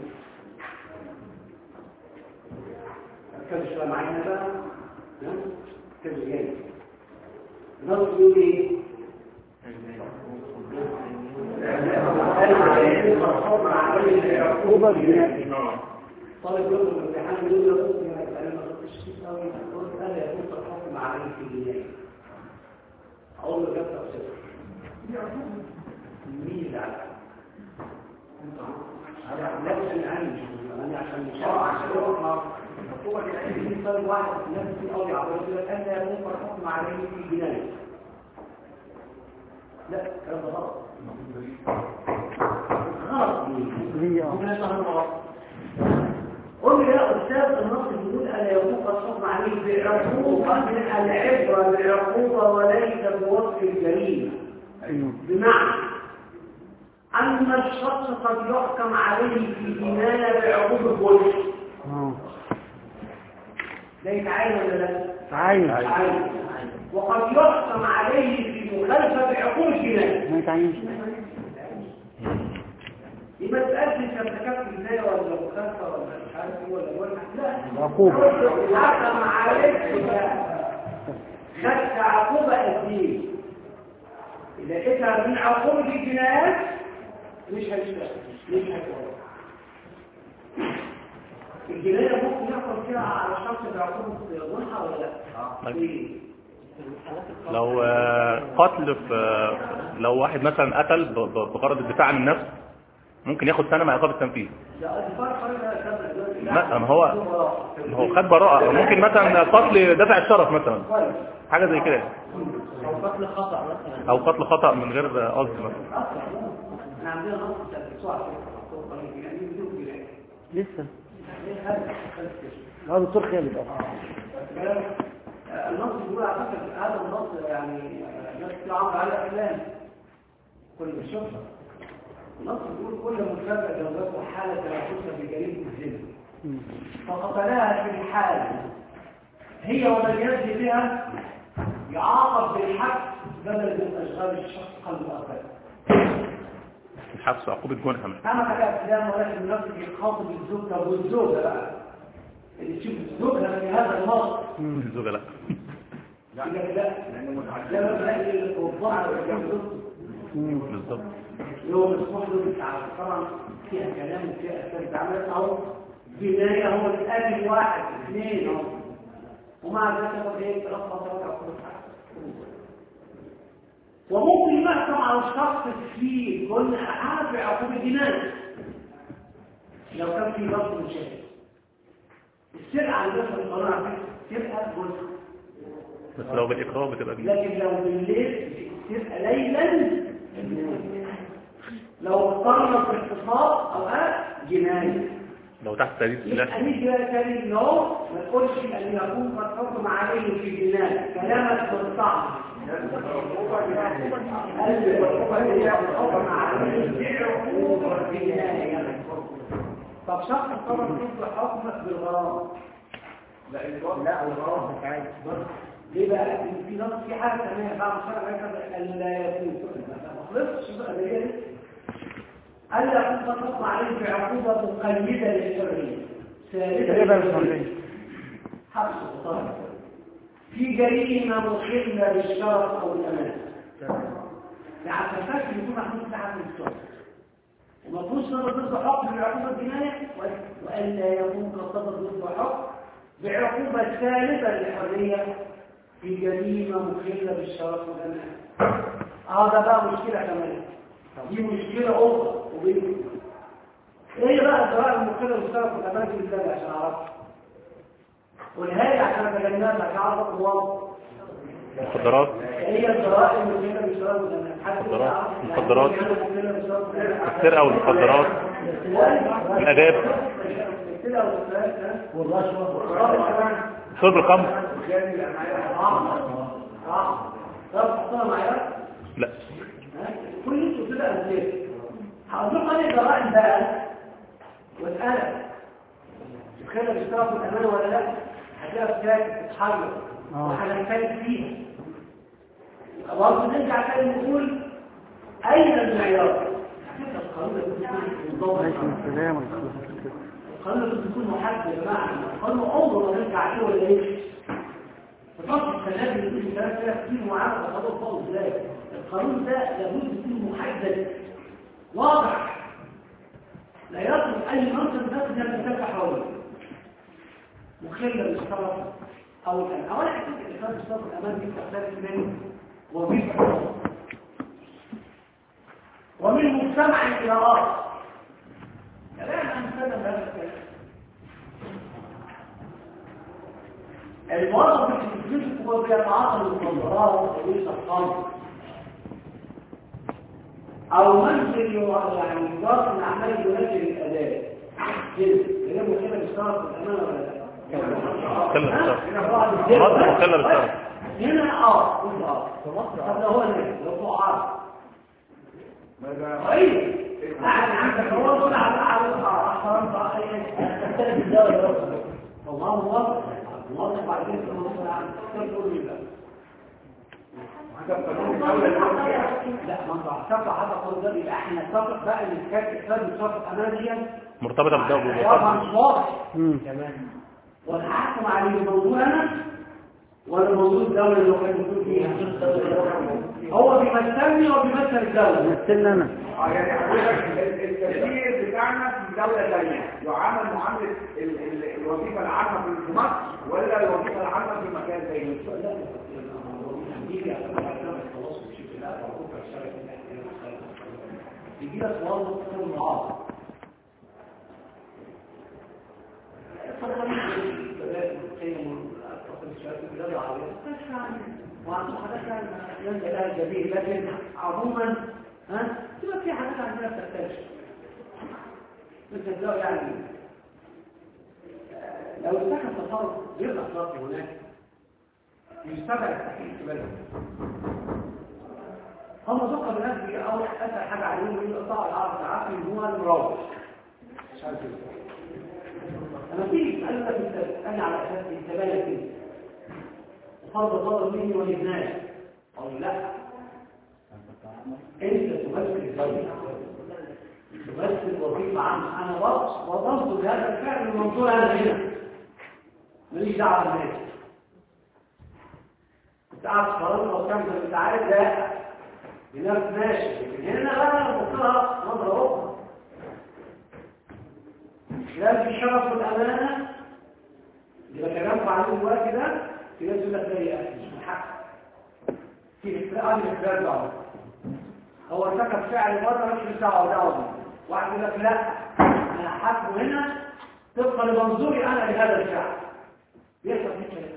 ركزوا شوية معانا بقى ها؟ ركزوا جامد النص بيقول ايه؟ عقوبة بناء طالب يقول في الامتحان يقول له بص يا انا ما كنتش كتير قوي قلت انا يكون الحكم عليه في البنايه اقول له جبت صفر مين اللي على نفس العين يعني عشان الشرع عشان يقرا الحكومه كده في طالب واحد نفس القوي على يقول لك انا يكون الحكم عليه في البنايه لا الكلام ده غلط غلط هي اه الناس غلط قل لي يا أستاذ النص بيقول ألا يوقف الحكم عليه بعقوبة العبرة بعقوبة وليس بوصف الجريمة بمعنى أن الشخص قد يحكم عليه في جناية بعقوبة الظلم اه ده يتعين ولا لا؟ تعين يتعين وقد يحكم عليه في مخالفة بعقوبة جناية ما يتعينش يبقى تسألني انت ارتكبت جناية ولا مخالفة ولا مش عارف ايه ولا ولا لا عقوبة حكم عليك خدت عقوبة قديم إذا إذا من عقوبة الجنايات مش هيشتغل مش هيشتغل الجناية ممكن يحصل فيها على شخص بعقوبة ظلمها ولا لا؟ إيه؟ لو آه، قتل في آه، لو واحد مثلا قتل ب- ب- بغرض الدفاع عن النفس ممكن ياخد سنه مع ايقاف التنفيذ لا الفرق فرق كذا دلوقتي. ما ما هو هو خد براءه ممكن مثلا قتل دافع الشرف مثلا كويس حاجه زي كده أو قتل خطأ مثلا او قتل خطا من غير قصد مثلا احنا عندنا نص تدفع في يعني بدون جناية لسه إيه هذا؟ هذا الكشف. اه دكتور خالد اه النص بيقول على فكره هذا النص يعني ناس كتير عمرو عليه افلام كل بنشوفها النص بيقول كل مشابه جوزته حاله تنافسها بجريمه الزنا فقتلها في الحال هي ومن يزني بها يعاقب بالحبس بدل من اشغال الشخص قلب ابدا الحبس عقوبه جنحه مش كما كتب افلام ولكن النص بيخاطب الزوجه والزوجه بقى اللي تشوف زوجها في هذا النص الزوجه لا يقول لك لا لا تلاقي الوضع بالظبط يوم مسموح له بالتعب طبعا فيها كلام وفيها اسباب عملت اهو بدايه هو بتقابل واحد اثنين اهو ومع ذلك هو ايه ثلاث فترات عقوبه وممكن يحكم على الشخص في كل حاجه في عقوبه جنايه لو كان في ضبط مشاهد السرقه عندنا في القانون على فكره سرقه جزء بس لو بالاكراه بتبقى جنيه لكن لو بالليل تبقى ليلا لو اضطرنا في الاقتصاد اوقات جناية لو تحت تهديد يبقى سلاح نيجي بقى تاني اللي هو ما تقولش ان يكون قد حكم عليه في الجنان كلامك بالطعن قال والحكم هي حكم عليه بعقوبة في الجنان طب شخص طبعا ضد حكمك بالغرام لا الوضع لا الغرام مش عايز ليه بقى؟ لأن في نص في حاجه ثانيه بعد شرع يكتب الا يكون ما خلصش بقى اللي هي دي. الا يكون قد حكم عليه بعقوبه مقيده للحريه تقريبا الحرية حبس الطالب في جريمة مخلة بالشرف أو الأمان يعني تفاش يكون محمود ساعة من الشرف وما تكونش نظر ضد حكم بعقوبة جناية وإلا يكون قد صدر ضد حكم بعقوبة ثالثة للحرية في جريمة مخلة بالشرف والأمان هذا بقى مشكلة كمان دي مشكلة أخرى وبين ايه بقى الجرائم المخلة بالشرف والأمان في البلد عشان أعرفها والهاي عشان اتجنبها عشان اعرف الواقع مخدرات هي الجرائم المخلة بالشرف والأمان مخدرات مخدرات السرقة والمخدرات الآداب والرشوة شرب الخمر لا كل انتوا كده امثله هقول لكم ايه الجرائم بقى واسالك الخير بيشتغل بالامانه ولا لا هتلاقي ساكت تتحرك آه. وهنتكلم فيها يبقى برضه نرجع تاني نقول اين المعيار؟ هتبقى القانون ده يكون منضبط. عليكم السلام ورحمة الله وبركاته القانون لازم يكون محدد يا جماعه القانون عمره ما نرجع عليه ولا ايه فقط الكلام اللي بيقول الكلام كده كتير معاه خطوات خالص ازاي القانون ده لابد يكون محدد واضح لا يطلب اي منصب بس زي ما بتتابع حواليه مخله بالشرف او الامن اولا اكيد الاخراج بالشرف والامان دي بتختلف من وظيفه ومن مجتمع القراءات كلام امثله بهذا الكلام الموظف اللي في هو بيتعاطى المخدرات وليس الخمر او منزل يعني يضاف من اعمال ينزل الاداء كده كلامه كده بيشتغل في الامانه ولا لا مخلة ها؟ بالشرف. هنا بعض مرض الدول- مخلة بالشرف. هنا اه قلت اه طب لو هو الناس لو هو عارف ماذا طيب قاعد عندك هو طلع على على احترام بقى تختلف الدولة يا رب والله موظف موظف بعد كده في الموظف العام تقول لي لا لا ما انت هتطلع هذا القول ده يبقى احنا نتفق بقى ان كانت اخراج الشرط امانيا مرتبطة بالدولة طبعا مش واضح مم. وانا هحكم عليه بموضوع انا ولا موضوع الدولة اللي هو كان بيقول فيها هو بيمثلني وبيمثل الدولة مثلنا انا اه يعني حضرتك ال- التفكير بتاعنا في دولة ثانية يعامل معاملة ال- ال- الوظيفة العامة في- في مصر ولا الوظيفة العامة في مكان زي مصر؟ يجي لك موظف يكون معاصر وعنده حاجات يعني ينزل لها الجميل لكن عموما ها تبقى في حاجات عندنا بتحتاج مثل لو يعني آه، لو اتخذ تصرف غير اخلاقي هناك يستبعد التحقيق في بلده هم ذكر الناس دي اول اسهل حاجه عليهم يقول قطاع العرض العقلي هو المراوح مش عارف ايه لما تيجي تسال لك انت تسالني على اساس انت بالك ايه وفرض ضرر مني ولابنائي اقول لا انت تمثل الدوله تمثل وظيفه عامه انا وض- وضمت بهذا الفعل المنظور انا هنا ماليش دعوه بالناس كنت قاعد في فرنسا وكان انت عارف لا بنفس ماشي لكن هنا بقى بصها نظرة أخرى لا في شرف والأمانة اللي بكلمكم عليه دلوقتي ده في ناس يقول لك لا يا أخي مش من حقك في إفراد الإفراد دعوة هو ارتكب فعل مرة مش دعوة دعوة واحد يقول لك لا أنا حاكمه هنا طبقا لمنظوري أنا لهذا الفعل بيحصل في كده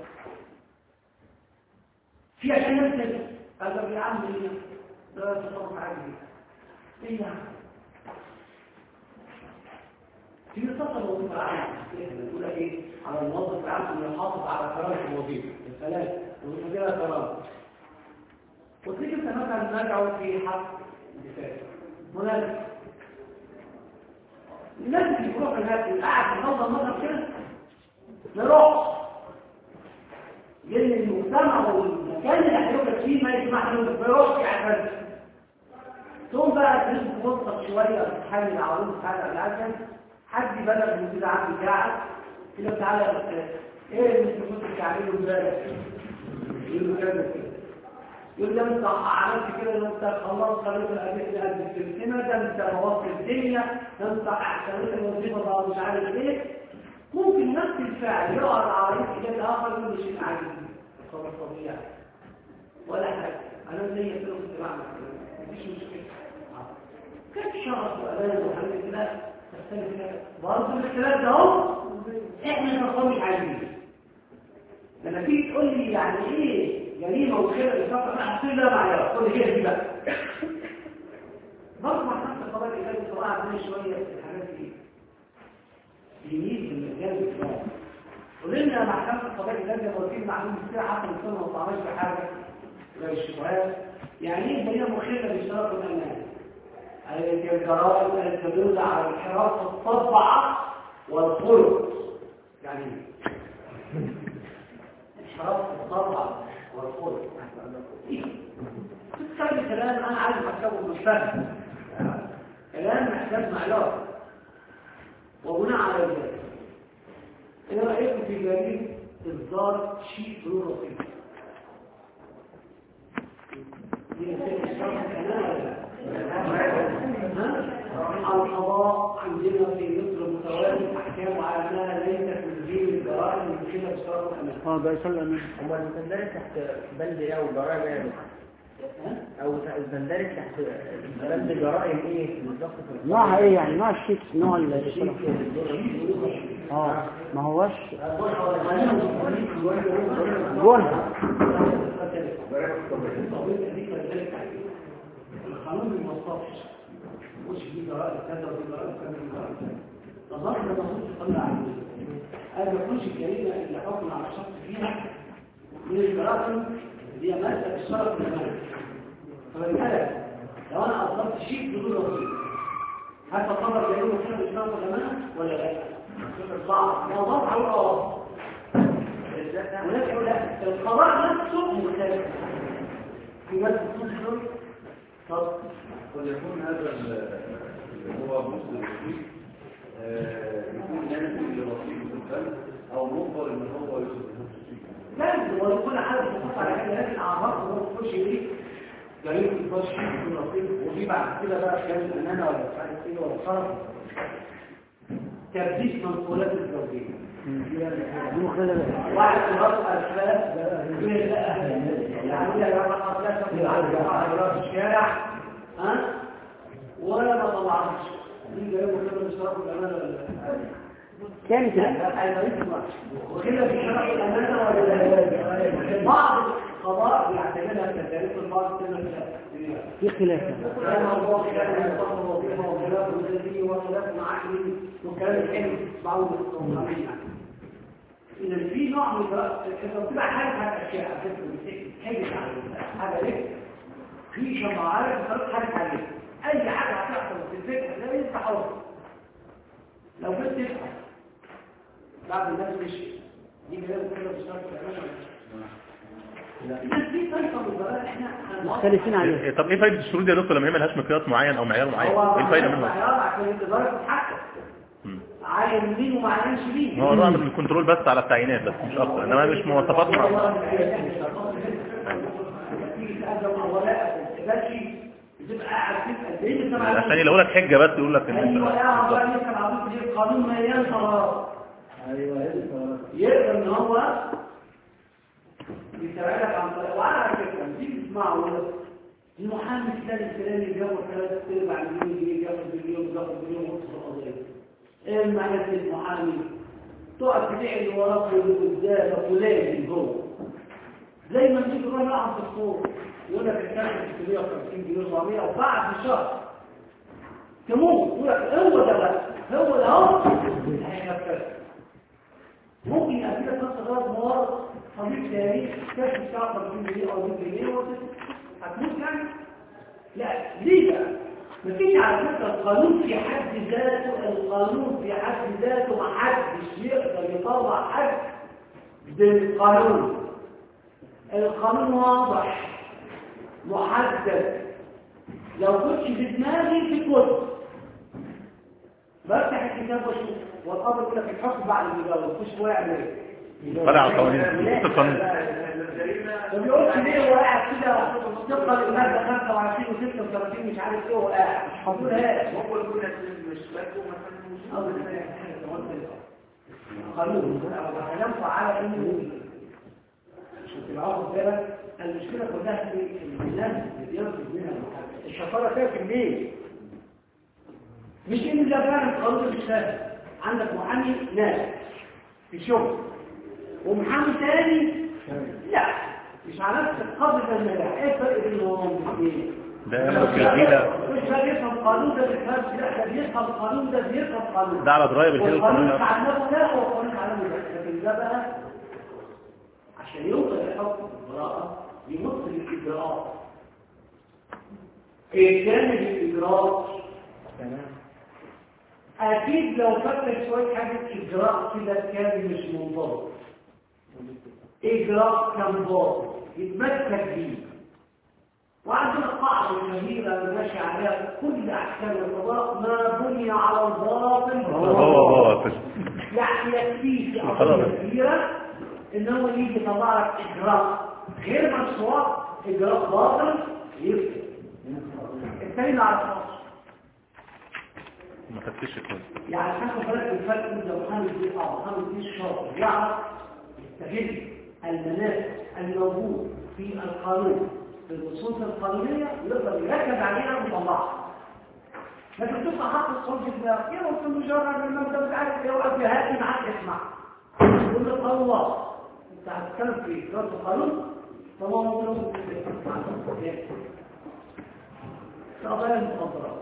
في عشان يمثل هذا بيعمل ايه ده تصرف عادي ايه يعني في نصف الوظيفه العامه بتقول لك ايه على الموظف العام انه يحافظ على كرامه الوظيفه الثلاث الوظيفه دي لها كرامه وتيجي انت مثلا نرجع في حق الدفاع مناسب الناس اللي بيروحوا هناك اللي قاعد في نظر نظر كده ما يروحش لان المجتمع والمكان اللي هيوجد فيه ما يسمح له ما يروحش يعترف ثم بقى تنزل توثق شويه تحل العروض حاجه العجل حد بلغ المدير العام بتاعك كده تعالى ايه اللي انت كنت بتعمله امبارح يقول له كذا كده يقول له انت عملت كده ده انت خلاص خليت الادله قد السنه ده انت بوظت الدنيا ده انت احسنت الوظيفه ده مش عارف ايه ممكن نفس الفعل يقعد على رزق جد اخر يقول لي شيء عادي خبر طبيعي ولا حاجه انا زي كده كنت بعمل كده مفيش مشكله كيف شرط واذان وحاجات كده تختلف كده برضه الاختلاف ده اهو احنا نصمم عايزين لما تيجي تقول لي يعني ايه جريمه وخير الفتره انا هصير لا معايا قول لي كده دي بقى برضه مع نفس القضايا اللي كانت بصراحه عندنا شويه في الحاجات دي يميل بالمجال الاسلامي ولنا محكمة القضاء الإداري والوكيل معلوم كتير حتى الإنسان ما طعناش بحاجة غير الشبهات يعني ايه هي مخيلة لاشتراك الأمان؟ هي الجرائم التي تدل على انحراف الطبع والخلق يعني ايه؟ انحراف الطبع والخلق تتكلم كلام أنا عايز أكتبه مش فاهم كلام محتاج معيار وبناء على ذلك ايه رايكم في جريمه اصدار شيء له رصيد دي نسيت الشرح كمان ولا لا القضاء عندنا في مصر متوالي احكام على انها ليست من جيل الجرائم المشكله بشرط الامان اه ده يصلي امين هو المندرج تحت بند ايه او جرائم ايه او المندرج تحت بند جرائم ايه بالظبط في نوعها ايه يعني نوع الشيك نوع الاشتراك اه ما هوش جونها القانون ما يوصفش مش في جرائم كذا وفي جرائم كذا وفي جرائم كذا الظاهر ده المفروض يطلع عنه انا ما يكونش الجريمه اللي حكم على شخص فيها من الجرائم هي ماده الشرف والمال فبالتالي لو انا اصدرت شيء بدون رصيد هل تعتبر جريمه فيها الشرف والامانه ولا لا؟ صعب موضوع على اه ولكن لا القضاء نفسه مختلف في بس تصدر طب قد يكون هذا ال- اللي هو مسلم الوكيل آه، يكون نازل لرصيد الفن او مجبر ان هو يصرف نفسه فيه لازم هو كل حاجه بتحط على حاجه لكن اعراض هو تخش ليه جريمه الفرش في الرصيد وفي بعد كده بقى كان الامانه ولا مش عارف ايه ولا صرف تبديل منقولات الزوجيه دي مخلة بقى واحد في راس الاسفل يقول لا يعني يا جماعه لا تقل على راس الشارع ها ولا ما طلعش دي جريمه كده مش صرف الامانه ولا لا كانت لا وكده في شرع الأمانة ولا بعض القضاء بيعتبرها كذلك البعض كده في خلاف كان الله كان يصحر وظيفة وخلاف الذي وخلاف معاهد وكلام الحلم بعض الصومالية إذا في نوع من إذا طلع حاجة حاجة أشياء حاجة حاجة لك في شماعات خلاص حاجة عليك أي حاجة هتحصل في الفكرة ده يفتح حر لو كنت تفتح بعد الناس مشي دي كده كده بتشتغل في الناس دي طريقه من الضلال احنا مختلفين عليها إيه- طب ايه فايده الشروط دي يا دكتور لما هي ملهاش مقياس معين او معيار معين هو ايه الفايده منها معيار عشان الاداره تتحكم مم. عاين مين وما عينش مين هو نوع من الكنترول بس على التعيينات بس مش اكتر انما مش مواصفات معينه تيجي تقدم اوراق ده شيء بتبقى قاعد تسال ليه انت عشان يلاقوا لك حجه بس يقول لك ان ايوه انت يا عبد لسه العبيط ليه القانون مليان قرارات ايوه يقدر ان هو يتراجع عن طريق وعلى فكره تيجي تسمعه يقول لك المحامي الفلاني الفلاني بياخد ثلاث ارباع مليون جنيه بياخد مليون بياخد مليون ونص في القضيه ايه معنى المحامي تقعد تبيع اللي وراك واللي قدامك ولازم جوه زي ما نجيب الراجل يقعد في الصور يقول لك الكاشف 650 جنيه 400 وبعد شهر تموت يقول لك هو ده بقى هو ده اهو هينفذ ممكن يبقى كده نفس غلط موارد طبيب تاني كاش بتاع 50 جنيه او 100 جنيه هتموت يعني لا ليه بقى مفيش على فكره القانون في حد ذاته القانون في حد ذاته ما حدش يقدر يطلع حد بالقانون القانون واضح محدد لو كنتش في دماغي في كتب بفتح الكتاب واشوف والامر يقول لك الحكم بعد الجواز مش واقع ليه طلع على القوانين نص القانون ما بيقولش ليه هو قاعد كده طبقا للماده 25 و36 مش عارف ايه هو قاعد مش هقولهاش ممكن يكون مش فاكره مثلا قانون هننفع على انه تبقى واخد بالك المشكله كلها في الناس اللي بيرفض منها المحامي الشطاره فيها في الليل مش ان ده فعلا القانون مش فاهم عندك محامي ناس في شغل ومحامي تاني لا مش على نفس القدر ده النجاح ايه الفرق بينهم الاثنين ده يملك الحيلة مش ده بيفهم قانون ده بيفهم لا ده بيفهم قانون ده بيفهم قانون ده على دراية بالحيلة والقانون القانونية تعلمه لا هو قانون تعلمه بس لكن ده بقى عشان يوصل لحكم البراءة يمص الإجراءات إيه كان الإجراء أكيد لو فكر شوية حاجة إجراء كده كان مش منضبط إجراء كان باطل يتمسك بيه وعندنا قاعدة شهيرة ماشي عليها كل أحكام القضاء ما بني على الباطل هو هو هو يعني يكفي في خلاص. قضية كبيرة إن هو يجي يطلع لك إجراء غير مشروع إجراء باطل يفسد التاني ما عرفناش ما فتش كويس يعني خدوا بالك من الفرق بين محمد بن أو محمد بن الشاطر يعرف يستغل المناسك الموجود في القانون في النصوص القانونية يقدر يركز عليها ويطلعها لكن تبقى حق الصوت في دماغك ايه وانت مجرد ان انت مش عارف ايه وقت هاتي معاك اسمع يقول لك الله انت هتتكلم في دراسه القانون فهو موضوع قضايا المخدرات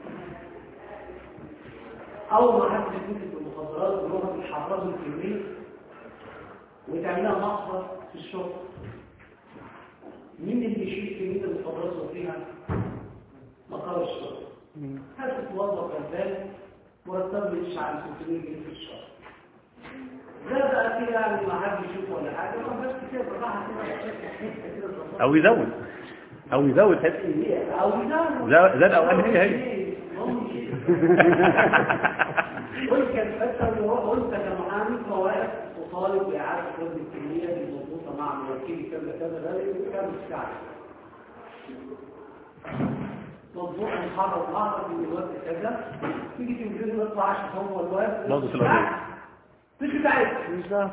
اول ما حد يمسك المخدرات ويروحوا يحرروا الكميه وتعملها مصدر في الشغل مين اللي يشيل كميه المخدرات وفيها مقر الشغل هذا توظف غلبان مرتب مش على 600 جنيه في الشهر ده بقى كده يعني ما حد يشوفه ولا حاجه هو بس كده بالراحه كده كده او يزود او يزود حته او يزود زاد زاد او قل هي هي قلت بس قلت كمحامي فواقف وطالب بإعادة حفظ الكمية المضبوطة مع موكيل كذا كذا ده كان مستعد مضبوط محرر معرض من الوقت كذا تيجي تنزل يطلع عشان هو الوقت برضه في الأرضية. مش بتاعت مش ده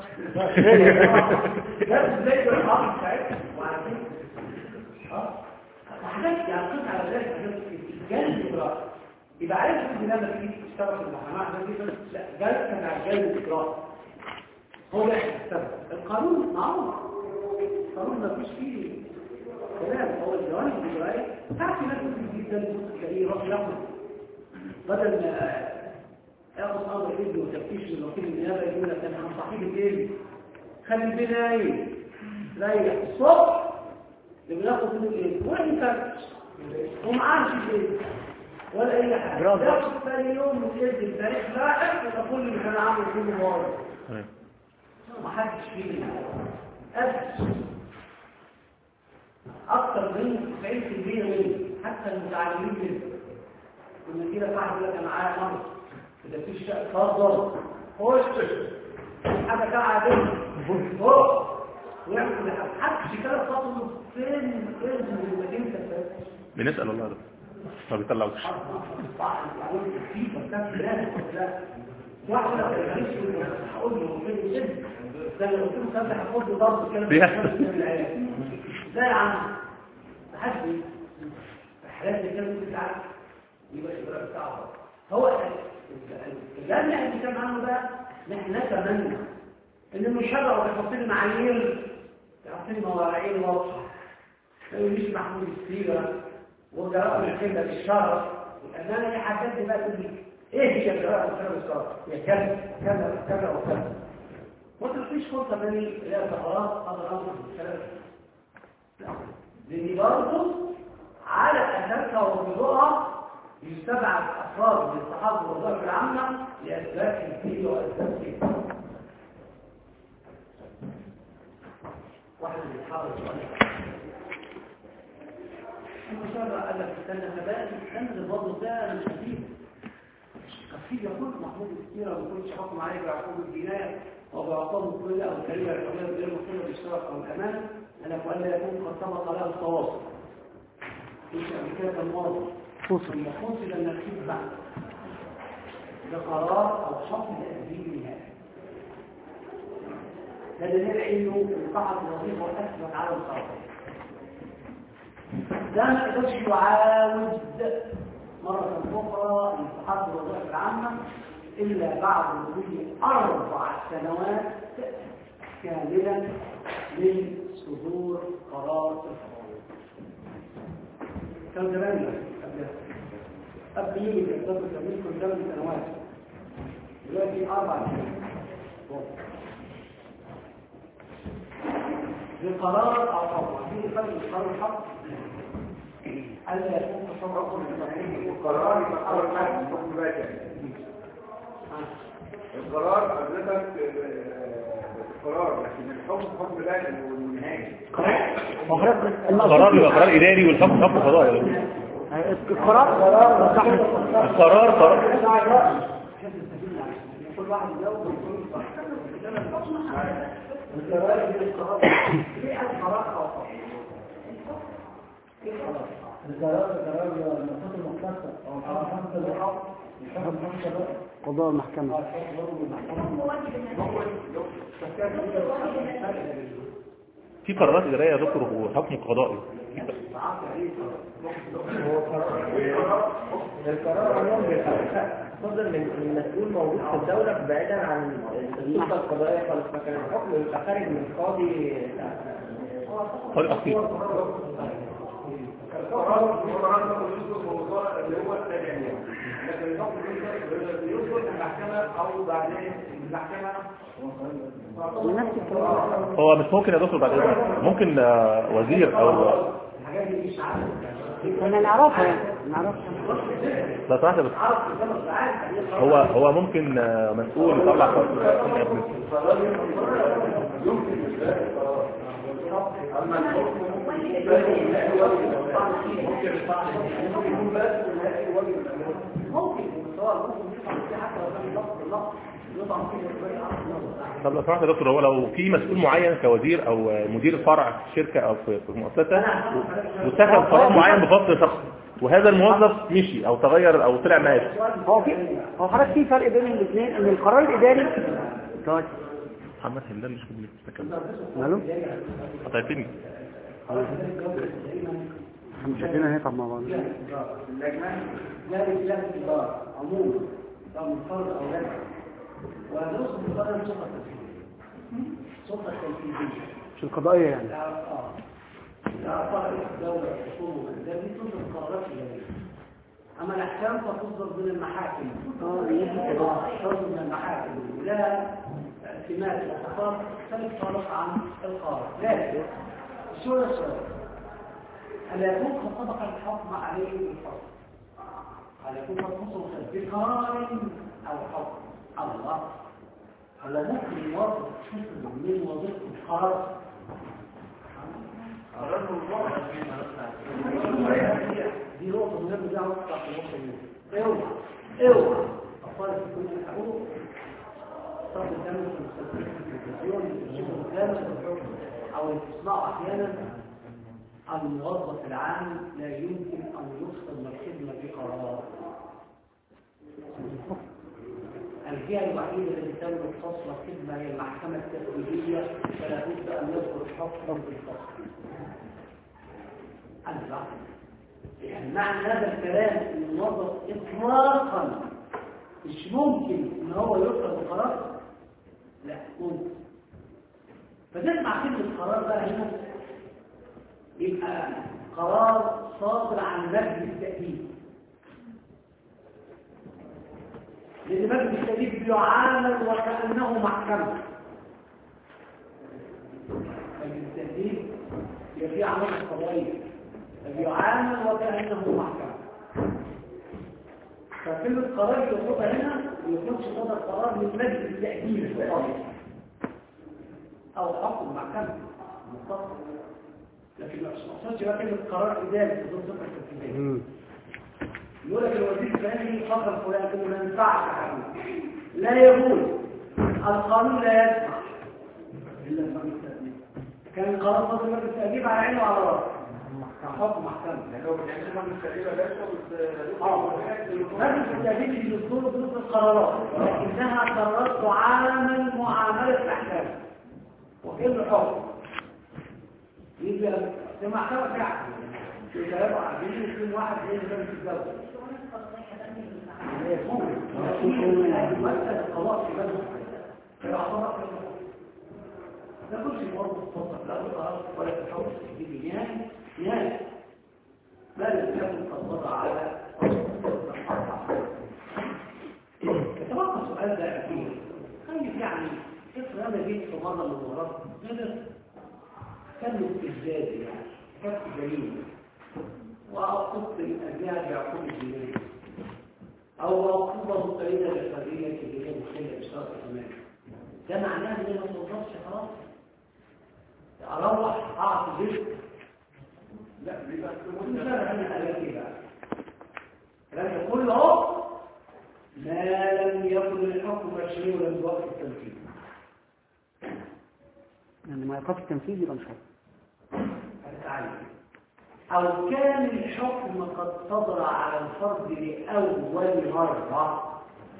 لا ازاي ده الحرب بتاعتها وعارفين اه حاجات يعني قلت على ذلك حاجات الجلد براسه يبقى عارف ان لما تيجي تشتغل في المحاماه ده كده لا جلد مع الجلد براسه هو ده السبب القانون معروف القانون ما فيش فيه كلام هو الجوانب الجوائي تعرف ناس كتير جدا تلاقيه يروح ياخد بدل ما ياخد امر ابنه وتفتيش من وكيل النيابه يقول لك انا هنصحيه بالليل خلي البنا نايم ريح الصبح يبقى ياخد منه ايه وين فرق ومعاه ايه ولا اي حاجه برافو. ياخد ثاني يوم من ايد التاريخ لاحق يبقى كل اللي كان عامله كله مارد تمام. ما حدش فيه أبدا أكثر من 90% منه حتى المتعلمين منه لما كده واحد يقول لك أنا معايا مرض إذا في شيء اتفضل خش حاجة كده عادية فوق ويعمل كل حاجة حدش كده خطوه فين فين من المدينة الفاتحة بنسأل والله ده ما بيطلعوش واحد لو كان هقول له فين الاسم ده لو قلت له كذا هاخد له ضرب كده بيحصل. لا يا عم تحدي الحالات اللي كانت بتتعب يبقى الشباب بتاعه هو اللي احنا بنتكلم عنه ده نحن نتمنى ان المشرع ويحط لي معايير يحط لي مواعيد واضحه ما يقوليش محمود السيره وجراء الكلمه بالشرف لان انا في حاجات دي بقى تقول لي ايه هي الجرائم والكلام الصراحه هي كذا كذا كذا وكذا ما فيش فرصه بين لا فقرات هذا الامر الكلام لا لان برضه على اساسها وبضوءها يستبعد افراد من الصحابه والوظائف العامه لاسباب الفيل واسباب الفيل واحد من الحارس المشابه قال لك استنى انا بقى استنى الوضع ده مش خفيف خفيف يقول محمود الكثير ما يكونش حكم عليه بعقوبة الجناية او بعقوبة كل او الكريمة الحرية غير مقيمة بالاشتراك او الامان انا وان لا يكون قد سبق له التواصل مش قبل كده كان واضح فصل ثم فصل النتيجة بعد بقرار او حكم تأديب نهائي ده دليل انه انقطعت الوظيفه واثبت على الخطا ده ما يقدرش يعاود مرة أخرى انتحاد الوظائف العامة إلا بعد مضي أربع سنوات كاملة من صدور قرار القانون. كان زمان قبل قبل يوم الكتاب التمرين كنت ثمان سنوات دلوقتي أربع سنوات بقرار أو حكم في فرق بين قرار الحق ألا يكون تصرف القرار يبقى قرار حد حكم بقى تاني القرار حضرتك القرار لكن الحكم حكم بقى والنهائي القرار يبقى قرار اداري والحكم حكم قضائي القرار صح القرار قرار كل واحد يجاوب ويقول صح. القرار من القرار في القرار أو حكم في قرار القرار قرار المنطقة المختصة أو الحكم حكم الحق الحكم حكم بقى قضاء المحكمة هو واجب النتيجة في قرارات اداريه يا دكتور وحكم قضائي القرار عموما بيبقى صدر من من مسؤول موجود في الدولة بعيدا عن السلطة القضائية خالص فكان الحكم بيبقى خارج من قاضي قاضي اصيل القرار القرار ده يصدر موضوع اللي هو التجنب لكن الحكم يصدر المحكمة أو بعدين المحكمة نفس الكلام هو مش ممكن يا دكتور بعد اذنك ممكن آه، وزير او الحاجات دي مش عارف كنا نعرفها يعني نعرفها لا صراحه بس عارف خمس ساعات هو هو ممكن آه، مسؤول يطلع حكم أما الحكم ممكن سواء ممكن يطعم فيه حتى لو كان لفظ اللفظ يطعم فيه بطريقه اخرى طب لو سمحت يا دكتور هو لو في مسؤول معين كوزير او آه، مدير فرع في شركه او في في مؤسسه و- واتخذ قرار معين بفصل شخص وهذا الموظف مشي او تغير او طلع ماشي هو في هو حضرتك في فرق بين الاثنين ان القرار الاداري طيب محمد همدان مش كده بيتكلم ماله قطعتني احنا مش عارفين هنتعب مع بعض اللجنه لا رجال الاداره عموما سواء من فرد او لا ونصف القدم سلطه تنفيذيه سلطه تنفيذيه مش القضائية يعني لا اه لا فرق الدوله الحكومه ده دي تصدر قرارات اداريه اما الاحكام فتصدر من المحاكم اه يجي كده تصدر من المحاكم لها سمات وخطاب تختلف خالص عن القرار لكن السؤال السؤال ألا يكون قد طبق الحكم عليه الفصل ألا يكون قد فصل بقرار أو حكم الله ألا ممكن يوظف حكم من وظيفة القرار دي نقطة مهمة دي عاوز تطلع في النقطة دي اوعى اوعى أطفال في كل الحقوق صار الدم في المستشفى في التلفزيون في الشغل الكامل أو تسمعوا أحيانا الموظف العام لا يمكن أن يفصل من الخدمة بقرار الجهة الوحيدة التي تملك فصل الخدمة هي المحكمة التسويقية فلا بد أن يصدر الحكم بالفصل الله يعني معنى هذا الكلام ان الموظف اطلاقا مش ممكن ان هو يفصل بقرار لا ممكن فتسمع كلمة قرار بقى هنا يبقى قرار صادر عن مجلس التأكيد لأن مجلس التأديب بيعامل وكأنه محكمة مجلس التأديب يبقى فيه عمل قضائية بيعامل وكأنه محكمة فكلمة قرار يطلبها هنا يكونش صدر قرار من مجلس التأديب فقط أو حكم محكمة مختصر لكن ما اقصدش بقى كلمة قرار إداري بدون ذكر تنفيذية مم. يقول لك الوزير الفلاني فضل فلان كله ما ينفعش حكم لا يجوز القانون لا يسمح إلا المجلس التأديب كان القرار فضل مجلس التأديب على عينه وعلى راسه كحكم محكمة يعني هو بيعمل مجلس تقريبا بس مجلس التأديب اللي يصدر ضد القرارات لكنها قرارات تعامل معاملة الأحكام وكل حكم يبقى في محكمة فعلا في ثلاثة عارفين يكون واحد زي مجلس الدولة مسألة خلاص في بلد فيعتبر لا كل شيء برضه تتصل لا قرار ولا تحول في نهاية نهاية ما لم يكن قد وضع على يتوقع السؤال ده أكيد خلي يعني افرض انا جيت في مرة من المرات غير كان استفزاز يعني كانت جميل وأقصد الأجيال بعقول الجنين أو عقوبة مقيدة للحرية اللي هي مخلة بشرط كمان ده معناه إن أنا ما توظفش خلاص أروح أقعد في البيت لا بيبقى مش فاهم أنا قال إيه بقى لكن كل اهو ما لم يكن الحكم مشروع ولم يوقف التنفيذ يعني ما يقف التنفيذ يبقى مش حكم هتتعلم أو كان الحكم قد صدر على الفرد لأول مرة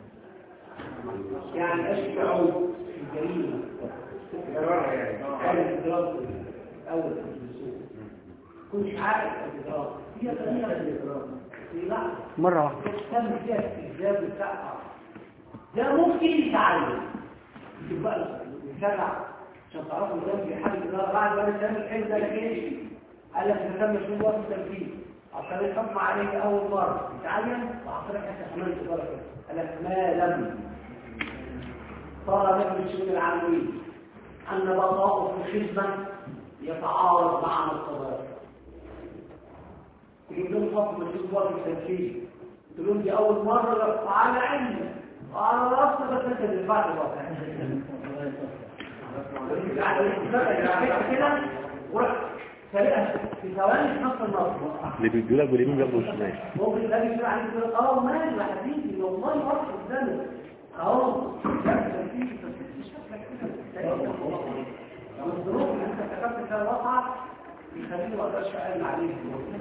يعني أشبع في الجريمة كان الإدراك الأول في النسوء كنت عارف الإدراك هي طريقة الإدراك في لحظة مرة واحدة تم فيها استجابة بتاعها ده ممكن يتعلم يبقى يتابع عشان تعرفوا ده في حاجة ده بعد ما تعمل الحلم ده لك ايش قال لك تكمل في وقت التنفيذ عشان الحكم عليه اول مرة يتعين وعطرك انت كمان تقول كده قال لك ما لم صار مثل الشؤون العالمية ان بقاؤه في خدمة يتعارض مع القضاء تجيب لهم حكم مشروط وقت التنفيذ تقول لهم دي اول مرة وعلى علم وعلى راسنا بس انت دفعت الوقت كده ورحت سريعا في ثواني في نص النص اللي بيدوا لك باليمين بياخدوا الشمال ممكن ده بيشير عليك يقول اه مال يا حبيبي والله واضح قدامك اهو الظروف اللي انت كتبت فيها واقعه يخليني ما اقدرش اقل عليك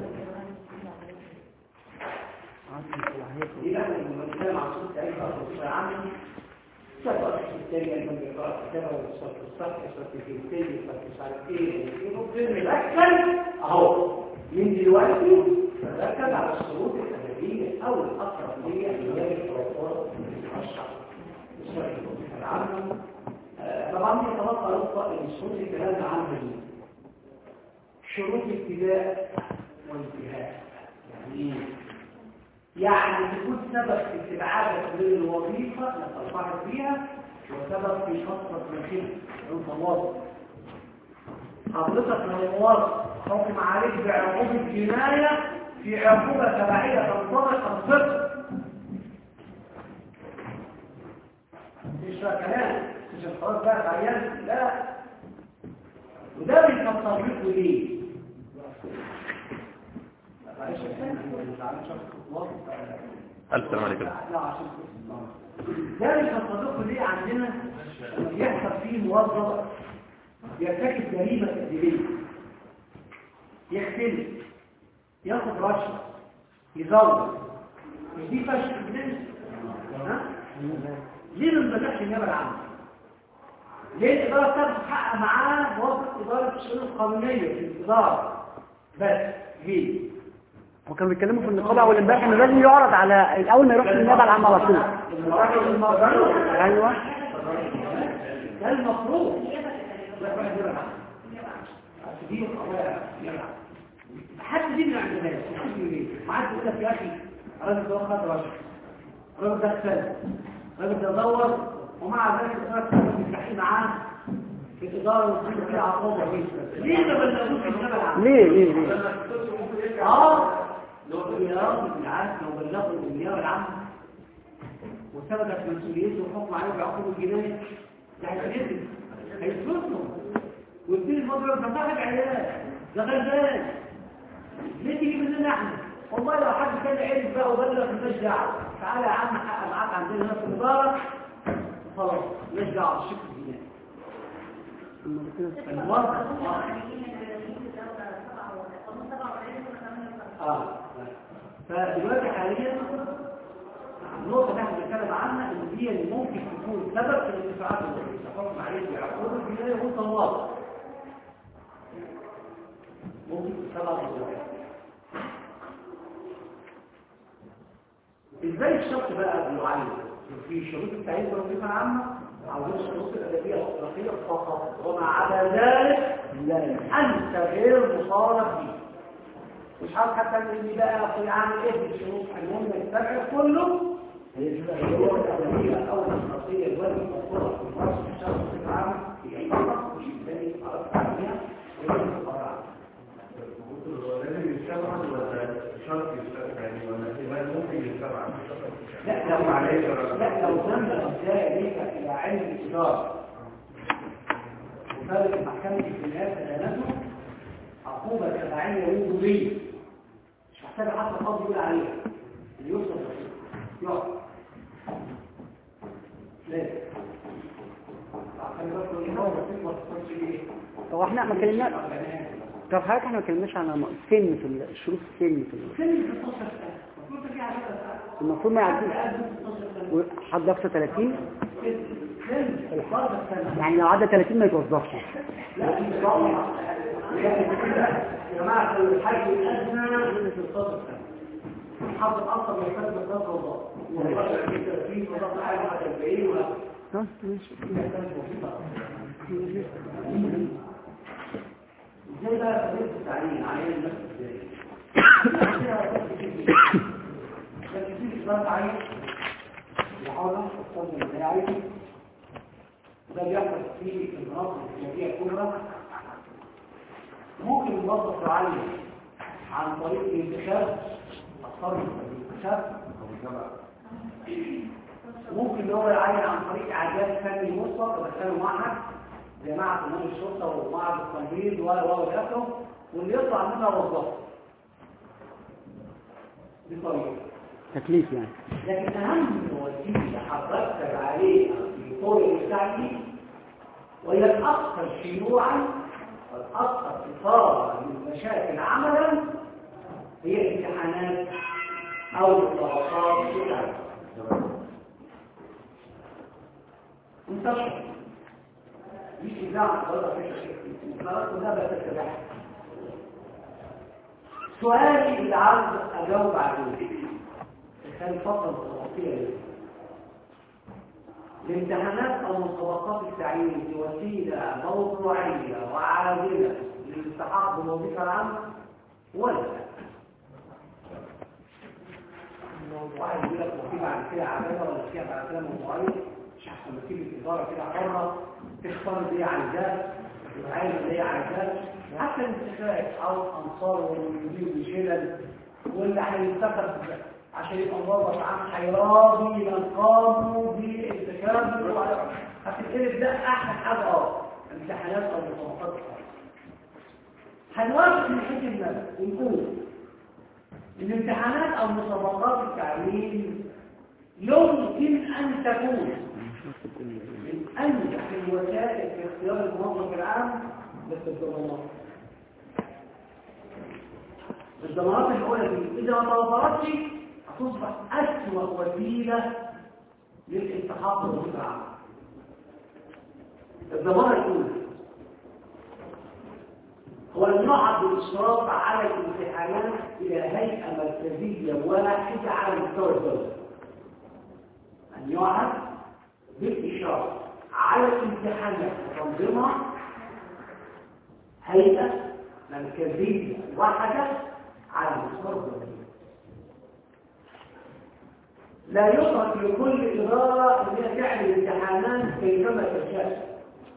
دي احنا لما بنتكلم عن صوت تاريخ الرسول العام سبق التاني اللي بيقرا كتابه والصوت الصح والصوت في التاني والصوت مش عارف ايه وفيلم الاكشن اهو من دلوقتي ركز على الشروط الادبيه او الاقرب ليا اللي هي التوفر الشرع الشرع العام طبعا يتبقى نقطه ان شروط الكلام عن شروط ابتداء وانتهاء يعني ايه يعني تكون سبب في استبعادك من الوظيفة اللي ترفعك فيها وسبب في خطرة مكين انت موظف حضرتك لو موظف حكم عليك بعقوبة جناية في عقوبة تبعية تنطبق الصفر مش كلام مش خلاص بقى عيان لا وده بيفسر لكم ليه ألف سلام عليكم ذلك الصديق ليه عندنا يحصل فيه موظف يرتكب جريمة تأديبية يختلف ياخد رشوة يزور مش دي فشل الناس ها؟ ليه ما بدأش النيابة العامة؟ ليه الإدارة تاخد حق معاه موظف إدارة الشؤون القانونية في الإدارة بس ليه؟ وكانوا بيتكلموا في النقابة أول امبارح إنه لازم يعرض على أول ما يروح النيابة العامة على طول المراجع المفروض أيوه ده المفروض لا واحد يلعب دي قضايا يلعب حتى دي من عندنا ما حد يقول لك يا اخي الراجل ده خد رشوه الراجل ده اختل راجل بيدور ومع ذلك الناس بتحكي معاه في الإدارة والدين فيها عقوبة ليه ما بلغوش الجبل عنه؟ ليه ليه ليه اه لو يا راجل بالعكس لو بلغوا النيابة العامة وثبتت مسؤوليته وحكم عليه بعقوبة الجناية ده هيتقتل هيتفصلوا ويديني المضرب ده صاحب عيال ده غلبان ليه تيجي مننا احنا والله لو حد كان عرف بقى وبلغ مالناش دعوه تعالى يا عم حق معاك عندنا هنا في الاداره خلاص مالناش دعوه بالشق الجنائي الموظف اه فدلوقتي حاليا النقطة اللي احنا بنتكلم عنها ان هي اللي ممكن تكون سبب في الارتفاعات اللي حكم عليه بعقوبة الجنائية هو الطوارئ ممكن تسبب الجنائية ازاي الشخص بقى بيعين في شروط التعيين والوظيفة العامة عاوزين الشروط الأدبية والأخلاقية فقط وما عدا ذلك لا أنت غير مصارف به مش عارف حتى اللي بقى يعمل ايه في الشروط المهم يتبع كله هو الأدبية أو الأخلاقية الواجب والصورة في المرس الشخص العام في فقط مش ازاي عرفت عليها ويجب القرار لازم يستبعد ولا شرط يستبعد يعني ولا احتمال ممكن يستبعد لا لو لا لو تم ذلك الى علم الاداره وفرق محكمه الجنايات تدانته عقوبه تبعيه وجوديه مش محتاج حتى القاضي يقول عليها اللي يوصل يقعد لازم خلي بالك من الهوا بس ما تدخلش ايه هو احنا ما كلمناش طب حضرتك احنا ما كلمناش عن سن في ال- الشروط السن في ال- سن 16 سنه المفروض في عشرة سنة. المفروض ما يعديش قد 16 سنه حد اقصى 30 سن 16 سنه يعني لو عدى 30 ما يتوظفش لا في ضوء يا جماعة الحج الأدنى من 16 سنة الحظ الأكثر من الفرد من ضغط الله والله في 30 وضغط عالي على 40 ولا ها ماشي ازاي بقى طريقة التعليم عيان النفس ازاي؟ لكن في إصدار عين يحاول تصدر ازاي عين ده بيحصل في المناطق الجنوبية الكبرى ممكن الموظف يعين عن طريق الانتخاب أصفر الانتخاب ممكن ان هو يعين عن طريق اعداد فني مسبق ودخله معهد زي معهد امور الشرطه ومعهد التمريض و و اخره واللي يطلع منها وظيفه دي طريقه تكليف يعني لكن اهم وسيله هترتب عليها في طول التعليم وهي الاكثر شيوعا والاكثر اثاره للمشاكل عملا هي الامتحانات او الطبقات التعليم منتشر مش إذاعة ولا في شيء كلها بتتبعها سؤالي اللي عاوز أجاوب عليه كان فترة متوقية ليه الامتحانات أو مسابقات التعيين دي وسيلة موضوعية وعادلة للالتحاق بالوظيفة العامة ولا لا؟ واحد يقول لك وفي بعد كده عادلة ولا فيها بعد كده موضوعية مش احسن ما تيجي الإدارة كده حرة تختار اللي هي عايزاه وعايز اللي هي عايزاه حتى الانتخابات أو أنصار والمدير وشلل واللي هينتخب عشان يبقى موظف عام هيراضي من قاموا بانتخابه هتتقلب ده أحسن حاجة اه امتحانات أو مسابقات هنوافق من حيث المبدأ ونقول الامتحانات أو مسابقات التعليم يمكن أن تكون من أنجح الوسائل في اختيار الموظف العام بس الضمانات الضمانات الأولى دي إذا ما توفرتش هتصبح أسوأ وسيلة للالتحاق بالوظيفة العامة الضمانة الأولى هو المعهد بالإشراف على الامتحانات إلى هيئة مركزية واحدة على مستوى الدولة أن يعهد بالإشراف على الامتحانات تنظيمها هيئة مركزية واحدة على مستوى الدولة لا يترك لكل إدارة أن هي تعمل امتحانات كيفما تشاء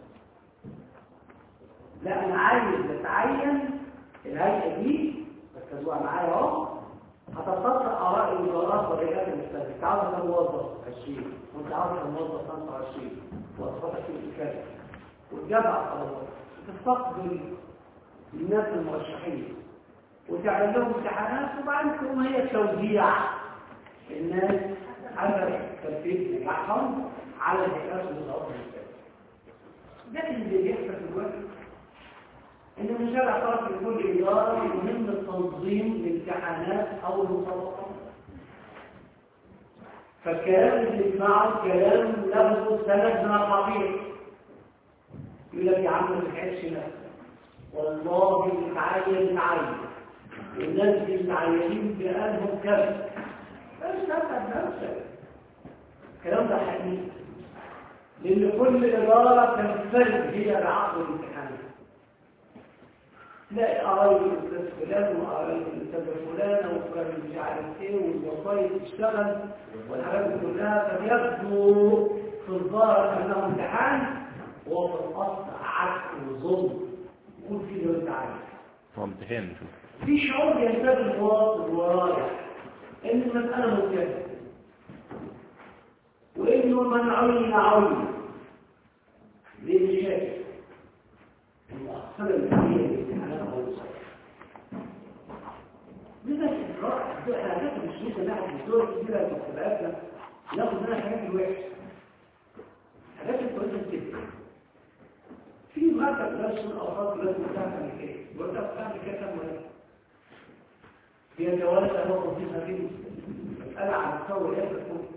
لا أنا عايز أتعين الهيئة دي ركزوها معايا أهو هتستطيع آراء الوزارات والهيئات المختلفة أنت عاوز كم موظف 20 وأنت عاوز كم موظف 25 وأصبحت في كذا وتجمع الطلبات وتستقبل الناس المرشحين وتعمل لهم امتحانات وبعدين تقوم هي توزيع الناس على ترتيب نجاحهم على الهيئات والوزارات المختلفة لكن اللي بيحصل دلوقتي ان من شرع طرف لكل اداره مهم التنظيم الامتحانات او المسابقات فالكلام اللي بيسمعه كلام له سند من الحقيقه يقول لك يا عم ما تتعبش نفسك والله متعين تعين والناس دي متعينين بقالهم كذا بس تتعب نفسك الكلام ده حقيقي لان كل اداره تنفرد هي بعقد الامتحانات لا قرايب الاستاذ فلان وقرايب الاستاذ فلان وفلان مش عارف ايه والوظائف تشتغل والحاجات دي كلها فبيبدو في الظاهر انه امتحان وهو في الاصل عك وظلم قول فيه اللي انت عايز هو امتحان نشوف في شعور ينتبه الواصل ورايح ان المساله ممكنه وانه من عين عين ليه مش شايف المؤخرة الأخيرة للامتحانات أو الصيف. لذا الإقراء دي حاجات مش لسه ناحية الدول كتيرة المحتويات ناخد منها حاجات الوحشة. حاجات الكويسة جدا. في مركز درس من الأوقات لازم تعمل أمريكية. مركز تعمل كده كام مركز؟ هي جوالات أمام في سبيل مسألة عن مستوى الآية تكون.